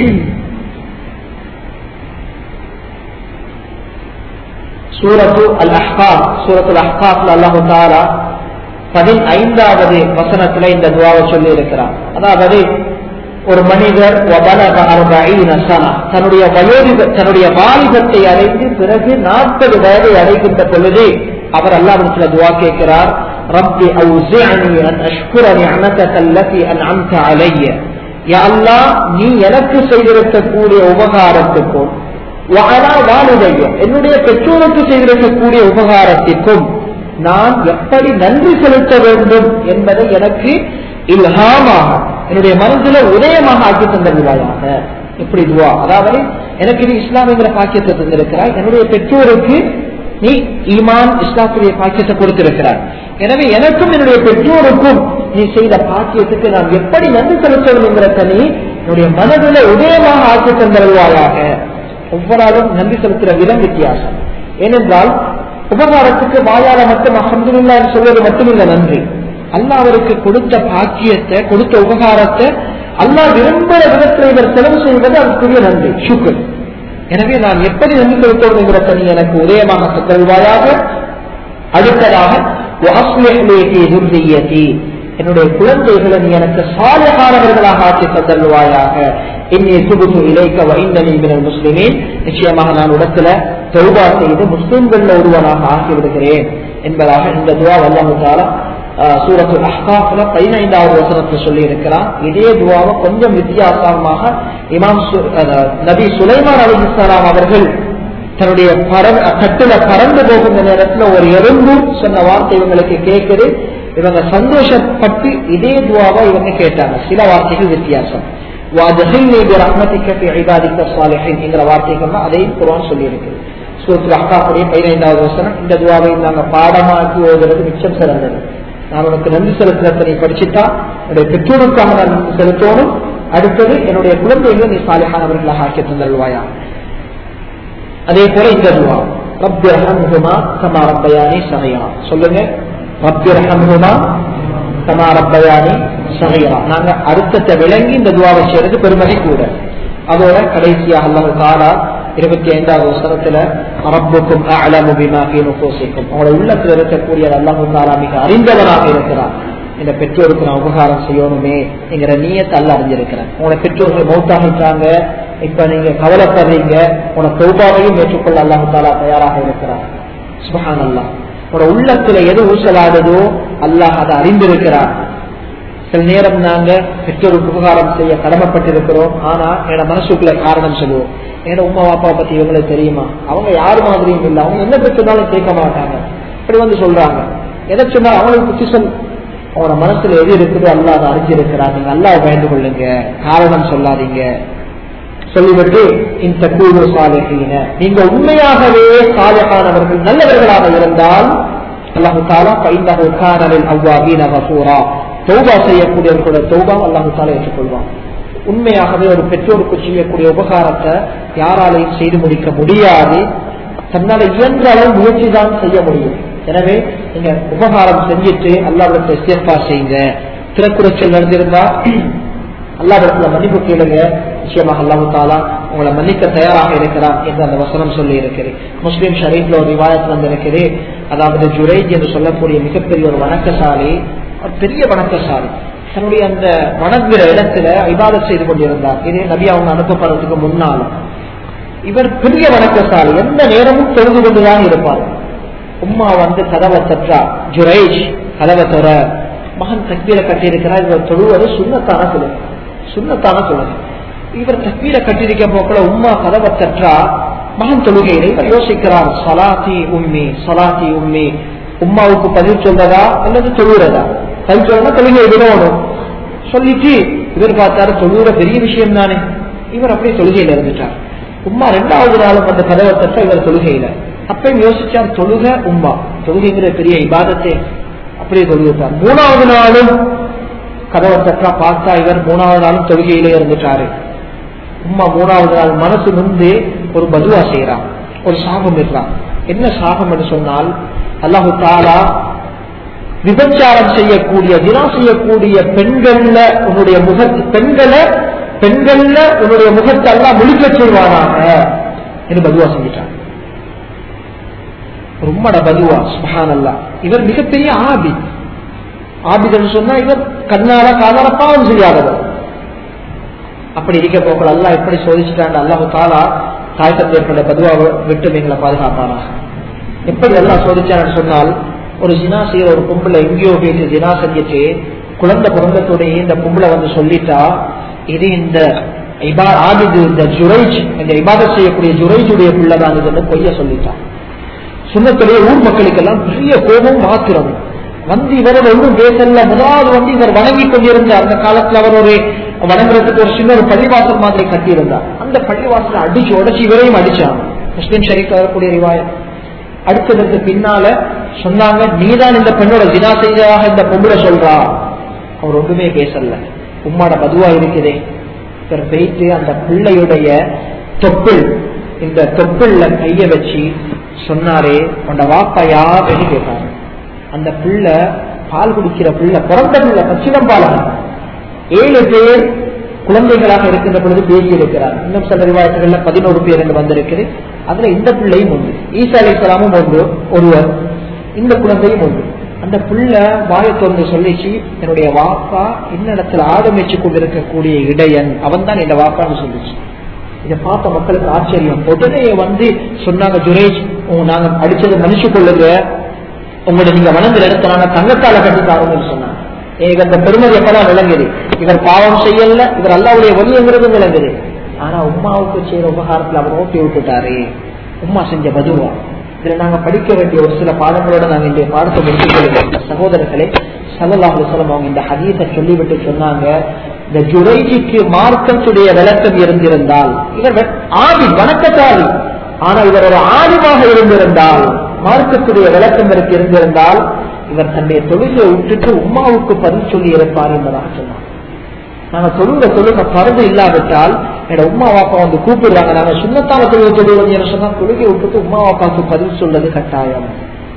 சூரத்து அல் அஹ்காப் சூரத்து அஹ்காப்ல அல்லாஹு தாலா பதினைந்தாவது வசனத்துல இந்த துவாவை சொல்லி இருக்கிறார் அதாவது ஒரு மனிதர் தன்னுடைய வயோதிக தன்னுடைய வாலிபத்தை அடைந்து பிறகு நாற்பது வயதை அடைகின்ற பொழுது அவர் அல்லாவிடத்துல துவா கேட்கிறார் ரப்பி அவுசிஅனி அன் அஷ்குர நிஅமதக அல்லதி அன்அம்த அலைய யா அல்லாஹ் நீ எனக்கு செய்திருக்கக்கூடிய உபகாரத்துக்கும் வஅலா வாலிதைய என்னுடைய பெற்றோருக்கு செய்திருக்கக்கூடிய உபகாரத்திற்கும் நான் எப்படி நன்றி செலுத்த வேண்டும் என்பதை எனக்கு இல்ஹாமாக என்னுடைய மனதில உதயமாக ஆக்கி தந்தருவாயாக எப்படி துவா அதாவது எனக்கு நீ இஸ்லாமியங்கிற பாக்கியத்தை தந்திருக்கிறாய் என்னுடைய பெற்றோருக்கு நீ ஈமான் இஸ்லாத்துடைய பாக்கியத்தை கொடுத்திருக்கிறாய் எனவே எனக்கும் என்னுடைய பெற்றோருக்கும் நீ செய்த பாக்கியத்துக்கு நான் எப்படி நன்றி செலுத்த வேண்டுங்கிறத நீ என்னுடைய மனதில உதயமாக ஆக்கி தந்தருவாயாக ஒவ்வொருவரும் நன்றி செலுத்துற விதம் வித்தியாசம் ஏனென்றால் உபகாரத்துக்கு வாயால மட்டும் அஹமதுல்லா சொல்வது மட்டுமில்ல நன்றி அல்லாஹ் அவருக்கு கொடுத்த பாக்கியத்தை கொடுத்த உபகாரத்தை அல்லாஹ் விரும்புகிற விதத்தில் இவர் செலவு செய்வது அதுக்குரிய நன்றி சுக்கர் எனவே நான் எப்படி நன்றி செலுத்தணுங்கிறத நீ எனக்கு உதயமாக தருவாயாக அடுத்ததாக என்னுடைய குழந்தைகளை நீ எனக்கு சாலைகாரவர்களாக ஆக்கி தந்தருவாயாக இன்னை சுபுத்து இலைக்க வைந்தனி மினல் முஸ்லிமீன் நிச்சயமாக நான் இடத்துல தௌபா செய்து முஸ்லிம்கள்ல ஒருவனாக ஆக்கிவிடுகிறேன் என்பதாக இந்த துவா வல்லமுத்தால சூரத்து அஹ்காஃப்ல பதினைந்தாவது வசனத்தை சொல்லி இருக்கிறான் இதே துவாவை கொஞ்சம் வித்தியாசமாக இமாம் நபி சுலைமான் அலி இஸ்லாம் அவர்கள் தன்னுடைய பறந்து கட்டுல பறந்து போகின்ற நேரத்துல ஒரு எறும்பு சொன்ன வார்த்தை இவங்களுக்கு கேட்குது இவங்க சந்தோஷப்பட்டு இதே துவாவை இவங்க கேட்டாங்க சில வார்த்தைகள் வித்தியாசம் என்கிற வார்த்தைகள் அதையும் குரான் சொல்லி இருக்கு சூரத்தில் அக்காவுடைய பதினைந்தாவது வசனம் இந்த துவாவை நாங்க பாடமாக்கி ஓதுறது மிச்சம் சிறந்தது நான் உனக்கு நன்றி செலுத்துறத நீ படிச்சுட்டா என்னுடைய பெற்றோருக்காக நான் நன்றி செலுத்தணும் அடுத்தது என்னுடைய குழந்தைகளை நீ சாலையானவர்களாக ஆக்கி தந்தருவாயா அதே போல இந்த துவா ரப்பி ரஹம்ஹுமா கமா ரப்பயானி சகையா சொல்லுங்க ரப்பி ரஹம்ஹுமா கமா ரப்பயானி சகையா நாங்க அர்த்தத்தை விளங்கி இந்த துவாவை செய்யறது பெருமதி கூட அதோட கடைசியாக அல்லாஹ் தாலா இருபத்தி ஐந்தாவது வசனத்துல ரப்புக்கும் அலமு பிமா ஃபீ நுஃபூசிக்கும் உங்களோட உள்ளத்துல இருக்கக்கூடிய அல்லாஹ் தாலா மிக அறிந்தவனாக இருக்கிறார் இந்த பெற்றோருக்கு நான் உபகாரம் செய்யணுமே என்கிற நீயத்தை அல்ல அறிஞ்சிருக்கிறேன் உங்களோட பெற்றோர்கள் மௌத்தாகிட்டாங்க இப்ப நீங்க கவலைப்படுறீங்க உன சௌபாவையும் ஏற்றுக்கொள்ள அல்லாஹு தாலா தயாராக இருக்கிறார் சுபஹான் அல்லாஹ் உங்களோட உள்ளத்துல எது ஊசலாடுதோ அல்லாஹ் அதை அறிந்திருக்கிறார் சில நேரம் நாங்க பெற்றோருக்கு உபகாரம் செய்ய கடமைப்பட்டிருக்கிறோம் ஆனா என்னோட மனசுக்குள்ள காரணம் சொல்லுவோம் என்னோட உமா பாப்பா பத்தி இவங்களுக்கு தெரியுமா அவங்க யார் மாதிரியும் இல்லை அவங்க என்ன பெற்றாலும் கேட்க மாட்டாங்க இப்படி வந்து சொல்றாங்க எதை சொன்னா அவங்களுக்கு புத்தி சொல் அவனோட மனசுல எது இருக்குதோ அல்லா அதை அறிஞ்சிருக்கிறார் நீங்க அல்லாஹ் பயந்து கொள்ளுங்க காரணம் சொல்லாதீங்க சொல்லிவிட்டு இந்த கூடு சாலைகின நீங்க உண்மையாகவே சாலைகானவர்கள் நல்லவர்களாக இருந்தால் அல்லாஹு தாலா பைந்தகு கானலில் அவ்வாபீன கசூரா தௌபா செய்யக்கூடியவர்களோட தௌபா அல்லாஹு தாலா ஏற்றுக்கொள்வான் உண்மையாகவே ஒரு பெற்றோருக்கு செய்யக்கூடிய உபகாரத்தை யாராலையும் செய்து முடிக்க முடியாது தன்னால இயன்ற அளவு முயற்சி தான் செய்ய முடியும் எனவே நீங்க உபகாரம் செஞ்சுட்டு அல்லாவிடத்தை இஸ்திஃபா செய்யுங்க திறக்குறைச்சல் நடந்திருந்தா அல்லாவிடத்துல மன்னிப்பு கேளுங்க நிச்சயமாக அல்லாஹு தாலா உங்களை மன்னிக்க தயாராக இருக்கிறான் என்று அந்த வசனம் சொல்லி இருக்கிறேன் முஸ்லீம் ஷரீஃப்ல ஒரு விவாதத்தில் வந்திருக்கிறே அதாவது ஜுரைஜ் என்று சொல்லக்கூடிய மிகப்பெரிய ஒரு வணக்கசாலி ஒரு பெரிய வணக்கசாலி தன்னுடைய அந்த வணங்குற இடத்துல இபாதத் செய்து கொண்டிருந்தார் இதே நபி அவங்க அனுப்பப்படுறதுக்கு முன்னால் இவர் பெரிய வணக்கசாலி எந்த நேரமும் தொழுது கொண்டுதான் இருப்பார் உம்மா வந்து கதவை தற்றா ஜுரைஷ் கதவை தர மகன் தக்பீரை கட்டியிருக்கிறார் இவர் தொழுவது சுண்ணத்தான தொழுகை சுண்ணத்தான தொழுகை இவர் தக்பீரை கட்டியிருக்க போக்கில் உம்மா கதவை தற்றா மகன் தொழுகையிலே இவர் யோசிக்கிறார் சலாத்தி உம்மி சலாத்தி உம்மி உம்மாவுக்கு பதில் சொல்றதா அல்லது தொழுகிறதா பதில் சொல்றதா தொழுகையை விடணும் சொல்லிட்டு இவர் பார்த்தாரு தொழுகிற பெரிய விஷயம் தானே இவர் அப்படியே தொழுகையில இருந்துட்டார் உம்மா ரெண்டாவது நாளும் அந்த கதவை தட்ட இவர் தொழுகையில அப்பயும் யோசிச்சார் தொழுக உம்மா தொழுகைங்கிற பெரிய இபாதத்தை அப்படியே தொழுகிட்டார் மூணாவது நாளும் கதவை தட்டா பார்த்தா இவர் மூணாவது நாளும் தொழுகையிலே இருந்துட்டாரு உம்மா மூணாவது நாள் மனசு முந்து ஒரு பதுவா செய்யறான் ஒரு சாபம் இருக்கான் என்ன சாபம் என்று சொன்னால் அல்லாஹு தாலா விபச்சாரம் செய்யக்கூடிய தினா செய்யக்கூடிய பெண்கள்ல உன்னுடைய முக பெண்களை பெண்கள்ல உன்னுடைய முகத்தை எல்லாம் முழிக்க செய்வானாக என்று பதுவா செஞ்சிட்டான் உம்மட பதுவா சுபஹான் அல்லா இவர் மிகப்பெரிய ஆபி ஆபிதன் சொன்னா இவர் கண்ணால காதால பாவம் செய்யாதவர் அப்படி இருக்க போக்கள் அல்லா எப்படி சோதிச்சுட்டாங்க அல்லாஹு தாலா தாய் தந்தையர்கள பதுவாவை விட்டு எங்களை பாதுகாப்பானாக எப்படி எல்லாம் சோதிச்சான்னு சொன்னால் ஒரு ஜினா செய்யற ஒரு பொம்பளை எங்கேயோ பேசி ஜினா செஞ்சுட்டு குழந்தை பிறந்தத்தோடைய இந்த பொம்பளை வந்து சொல்லிட்டா இது இந்த இபா ஆபிது இந்த ஜுரைஜ் இந்த இபாதத் செய்யக்கூடிய ஜுரைஜுடைய பிள்ளைதான் இதுன்னு பொய்ய சொல்லிட்டான் சுண்ணத்திலேயே ஊர் மக்களுக்கெல்லாம் பெரிய கோபம் மாத்திரம் வந்து இவர் ஒன்றும் பேசல முதலாவது வந்து இவர் வணங்கி கொண்டிருந்த அந்த காலத்துல அவர் ஒரு வணங்குறதுக்கு ஒரு சின்ன ஒரு பள்ளிவாசல் மாதிரி கட்டியிருந்தார் அந்த பள்ளிவாசலை அடிச்சு உடச்சு இவரையும் அடிச்சாங்க முஸ்லீம் ஷரீஃப் வரக்கூடிய ரிவாயம் அடுத்ததற்கு பின்னால சொன்னாங்க நீதான் இந்த பெண்ணோட தினா செய்ததாக இந்த பொம்பளை சொல்றா அவர் ஒன்றுமே பேசல உம்மாட பதுவா இருக்குதே இவர் போயிட்டு அந்த பிள்ளையுடைய தொப்பில் இந்த தொப்பில்ல கைய வச்சு சொன்னாரே உண்ட வாப்பா யாருன்னு கேட்டாரு அந்த பிள்ளை பால் குடிக்கிற பிள்ளை பிறந்த பிள்ளை பச்சிடம் பாலகன் ஏழு பேர் குழந்தைகளாக இருக்கின்ற பொழுது பேசி இருக்கிறார் இன்னும் சில விவாதங்கள்ல பதினோரு பேர் என்று வந்திருக்குது அதுல இந்த பிள்ளையும் ஒன்று ஈசா அலி இஸ்லாமும் ஒன்று ஒருவர் இந்த குழந்தையும் ஒன்று அந்த பிள்ளை வாயை திறந்து சொல்லிச்சு என்னுடைய வாப்பா இன்னிடத்துல ஆரம்பிச்சு கொண்டிருக்கக்கூடிய இடையன் அவன் தான் இந்த வாப்பான்னு சொல்லிச்சு இதை பார்த்த மக்களுக்கு ஆச்சரியம் உடனே வந்து சொன்னாங்க ஜுரேஜ் நாங்க அடிச்சது மன்னிச்சு கொள்ளுங்க உங்களோட நீங்க வணங்குற இடத்த நாங்க தங்கத்தால கட்டித்தாருன்னு சொன்னாங்க எனக்கு அந்த பெருமதி எப்பதான் விளங்குது இவர் பாவம் செய்யல இவர் அல்லாவுடைய வலிங்கிறது விளங்குது ஆனா உமாவுக்கு செய்யற உபகாரத்துல அவர் ஓட்டி விட்டுட்டாரு உமா செஞ்ச பதுவா இதுல நாங்க படிக்க வேண்டிய ஒரு சில பாடங்களோட நாங்க இந்த பாடத்தை முடித்துக் சகோதரர்களே சல்லாஹ் சொல்லம் அவங்க இந்த ஹதீஸை சொல்லிவிட்டு சொன்னாங்க இந்த ஜுரைஜிக்கு மார்க்கத்துடைய விளக்கம் இருந்திருந்தால் இவர் ஆதி வணக்கத்தாரி ஆனா இவர் ஒரு ஆதிமாக இருந்திருந்தால் மார்க்கத்துடைய விளக்கம் இவருக்கு இருந்திருந்தால் இவர் தன்னுடைய தொழிலை விட்டுட்டு உமாவுக்கு பதில் சொல்லி இருப்பார் என்பதாக சொன்னார் நாங்க தொழுக தொழுக பருது இல்லாவிட்டால் என்னோட உமா வாப்பா வந்து கூப்பிடுறாங்க நாங்க சுண்ணத்தான தொழுகை தொழுவது சொன்னா தொழுகை விட்டுட்டு உமா வாப்பாவுக்கு பதில் சொல்றது கட்டாயம்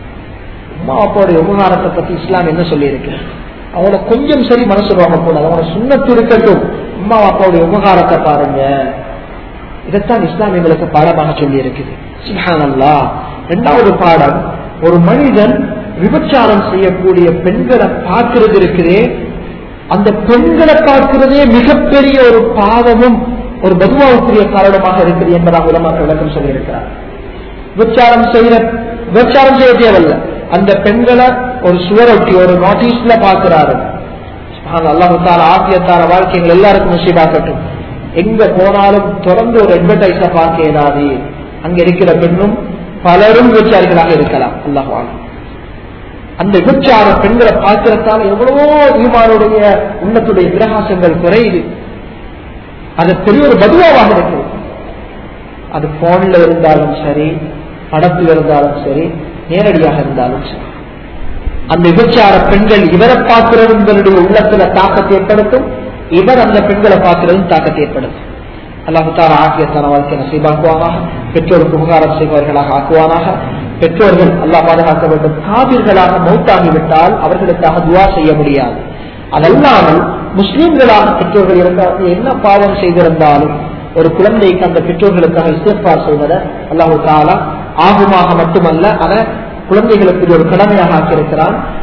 உமா வாப்பாவுடைய உபகாரத்தை பத்தி இஸ்லாம் என்ன சொல்லி இருக்கு அவங்கள கொஞ்சம் சரி மனசு கூடாது அவங்கள சுண்ணத்து இருக்கட்டும் உமா வாப்பாவுடைய உபகாரத்தை பாருங்க இதைத்தான் இஸ்லாம் எங்களுக்கு பாடமாக சொல்லி இருக்குது சுஹானல்லா இரண்டாவது பாடம் ஒரு மனிதன் விபச்சாரம் செய்யக்கூடிய பெண்களை பார்க்கிறது இருக்கிறே அந்த பெண்களை பார்க்கிறதே மிகப்பெரிய ஒரு பாவமும் ஒரு பதுவாவுக்குரிய காரணமாக இருக்குது என்பதாக உலமாக்க விளக்கம் சொல்லியிருக்கிறார் விபச்சாரம் செய்யற விபச்சாரம் செய்ய தேவையில்ல அந்த பெண்களை ஒரு சுவரொட்டி ஒரு நோட்டீஸ்ல பார்க்கிறாரு அல்லாஹால ஆசியத்தார வாழ்க்கைகள் எல்லாருக்கும் நசீபாக்கட்டும் எங்க போனாலும் தொடர்ந்து ஒரு அட்வர்டைஸ பார்க்க இயலாது அங்க இருக்கிற பெண்ணும் பலரும் விபச்சாரிகளாக இருக்கலாம் அல்லாஹால அந்த விபச்சார பெண்களை பார்க்கிறதால எவ்வளவோ ஈமானுடைய உள்ளத்துடைய பிரகாசங்கள் குறையுது அது பெரிய ஒரு பதுவாவாக இருக்குது அது போன்ல இருந்தாலும் சரி படத்தில் இருந்தாலும் சரி நேரடியாக இருந்தாலும் சரி அந்த விபச்சார பெண்கள் இவரை பார்க்கிறவங்களுடைய உள்ளத்துல தாக்கத்தை ஏற்படுத்தும் இவர் அந்த பெண்களை பார்க்கிறதும் தாக்கத்தை ஏற்படுத்தும் அல்லாஹால ஆக்கியத்தான வாழ்க்கை நசீபாக்குவானாக பெற்றோருக்கு உபகாரம் செய்பவர்களாக ஆக்குவானாக பெற்றோர்கள் அல்லாஹ் பாதுகாக்க வேண்டும் காவிர்களாக மௌத்தாகிவிட்டால் அவர்களுக்காக துவா செய்ய முடியாது அதல்லாமல் முஸ்லீம்களாக பெற்றோர்கள் இருந்தால் என்ன பாவம் செய்திருந்தாலும் ஒரு குழந்தைக்கு அந்த பெற்றோர்களுக்காக இஸ்திஃபார் செய்வதை அல்லாஹு தாலா ஆகுமாக மட்டுமல்ல அதை குழந்தைகளுக்கு ஒரு கடமையாக ஆக்கியிருக்கிறான்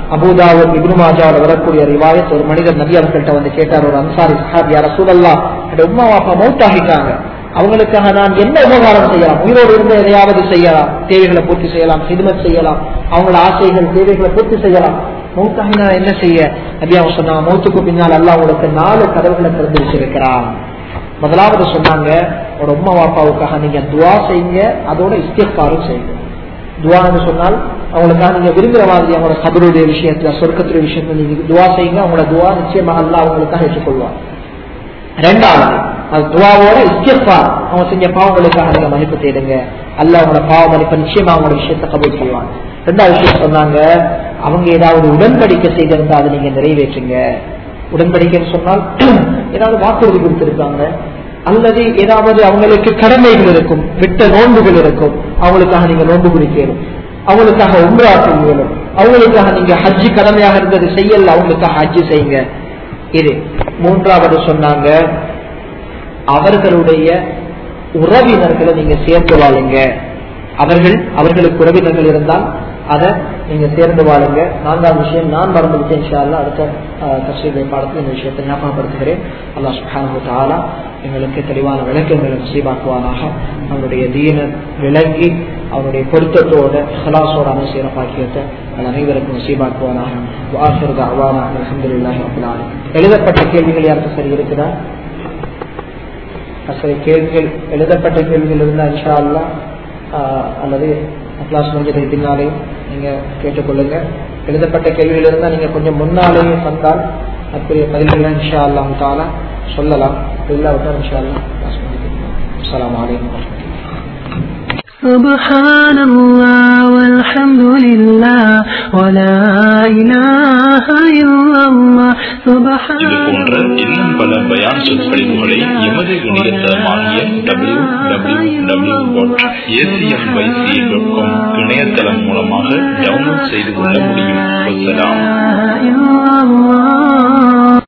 அபுதாவூத் இப்னு மாஜாவில் வரக்கூடிய ரிவாயத் ஒரு மனிதர் நபி அவர்கள்ட்ட வந்து கேட்டார் ஒரு அன்சாரி சஹாபி யார சூழல்லா என் உம்மா வாப்பா மௌத்தாகிட்டாங்க அவங்களுக்காக நான் என்ன உபகாரம் செய்யலாம் உயிரோடு இருந்து எதையாவது செய்யலாம் தேவைகளை பூர்த்தி செய்யலாம் ஹிதமத் செய்யலாம் அவங்களோட ஆசைகள் தேவைகளை பூர்த்தி செய்யலாம் மௌத்தாகினா என்ன செய்ய நபி அவங்க சொன்னாங்க மௌத்துக்கு பின்னால் அல்லாஹ் உங்களுக்கு நாலு கதவுகளை திறந்து வச்சிருக்கிறான் முதலாவது சொன்னாங்க ஒரு உம்மா வாப்பாவுக்காக நீங்க துவா செய்யுங்க அதோட இஸ்திஃபாரும் செய்யுங்க துவான்னு சொன்னால் அவங்களுக்காக நீங்க விரும்புற மாதிரி அவங்களோட கபருடைய விஷயத்துல சொர்க்கத்துடைய விஷயத்துல நீங்க துவா செய்யுங்க அவங்களோட துவா நிச்சயமாக அல்லாஹ் அவங்களுக்காக ஏற்றுக்கொள்வார் ரெண்டாவது அது துவாவோட இஸ்திஃபார் அவங்க செஞ்ச பாவங்களுக்காக நீங்க மன்னிப்பு தேடுங்க அல்லாஹ் அவங்களோட பாவ மன்னிப்பு நிச்சயமா அவங்களோட விஷயத்தை கபூல் செய்வாங்க ரெண்டாவது விஷயம் சொன்னாங்க அவங்க ஏதாவது உடன்படிக்கை செய்திருந்தா அதை நீங்க நிறைவேற்றுங்க உடன்படிக்கைன்னு சொன்னால் ஏதாவது வாக்குறுதி கொடுத்திருக்காங்க அல்லது ஏதாவது அவங்களுக்கு கடமைகள் இருக்கும் விட்ட நோன்புகள் இருக்கும் அவங்களுக்காக நீங்க நோன்பு குடிக்கணும் அவங்களுக்காக உம்ரா செய்யணும் அவங்களுக்காக நீங்க ஹஜ்ஜி கடமையாக இருந்தது செய்யல அவங்களுக்காக ஹஜ்ஜி செய்யுங்க இது மூன்றாவது சொன்னாங்க அவர்களுடைய உறவினர்களை நீங்க சேர்ந்து வாழுங்க அவர்கள் அவர்களுக்கு உறவினர்கள் இருந்தால் அதை நீங்க சேர்ந்து வாழுங்க நான்காவது விஷயம் நான் மறந்துவிட்டேன் இன்ஷா அல்லாஹ் அடுத்த கஷ்டத்தை பாடத்தில் இந்த விஷயத்தை ஞாபகப்படுத்துகிறேன் அல்லாஹ் சுப்ஹானஹு தஆலா எங்களுக்கு தெளிவான விளக்கங்களை நசீபாக்குவானாக அவருடைய தீன விளங்கி அவருடைய பொருத்தத்தோட ஹலாசோட அமைச்சர பாக்கியத்தை அது அனைவருக்கும் நசீபாக்குவானாக வாசிறது அவானா அலமதுல்லாஹி ரபில் ஆலமீன் எழுதப்பட்ட கேள்விகள் யாருக்கும் சரி இருக்குதா சரி கேள்விகள் எழுதப்பட்ட கேள்விகள் இருந்தால் இன்ஷா அல்லாஹ் ஆஹ் அல்லது கிளாஸ் முடிஞ்சதுக்கு பின்னாலே நீங்க கேட்டுக்கொள்ளுங்க எழுதப்பட்ட கேள்விகள் இருந்தால் நீங்க கொஞ்சம் முன்னாலேயே தந்தால் அதுக்குரிய பதில்களை இன்ஷா அல்லாஹ் தாலா சொல்லலாம் இல்லாவிட்டால் இன்ஷா அல்லாஹ் கிளாஸ் முடிஞ்சுக்கலாம் அஸ்ஸலாமு அலைக்கும் வரஹ்மத்துல்லாஹி سبحان الله والحمد لله ولا إله إلا الله سبحان இது போன்ற இன்னும் பல பயான் சொற்பொழிவுகளை எமது இணையதளமாகிய W W W dot ACMYC dot com இணையதளம் மூலமாக டவுன்லோட் செய்து கொள்ள முடியும் வசலாம்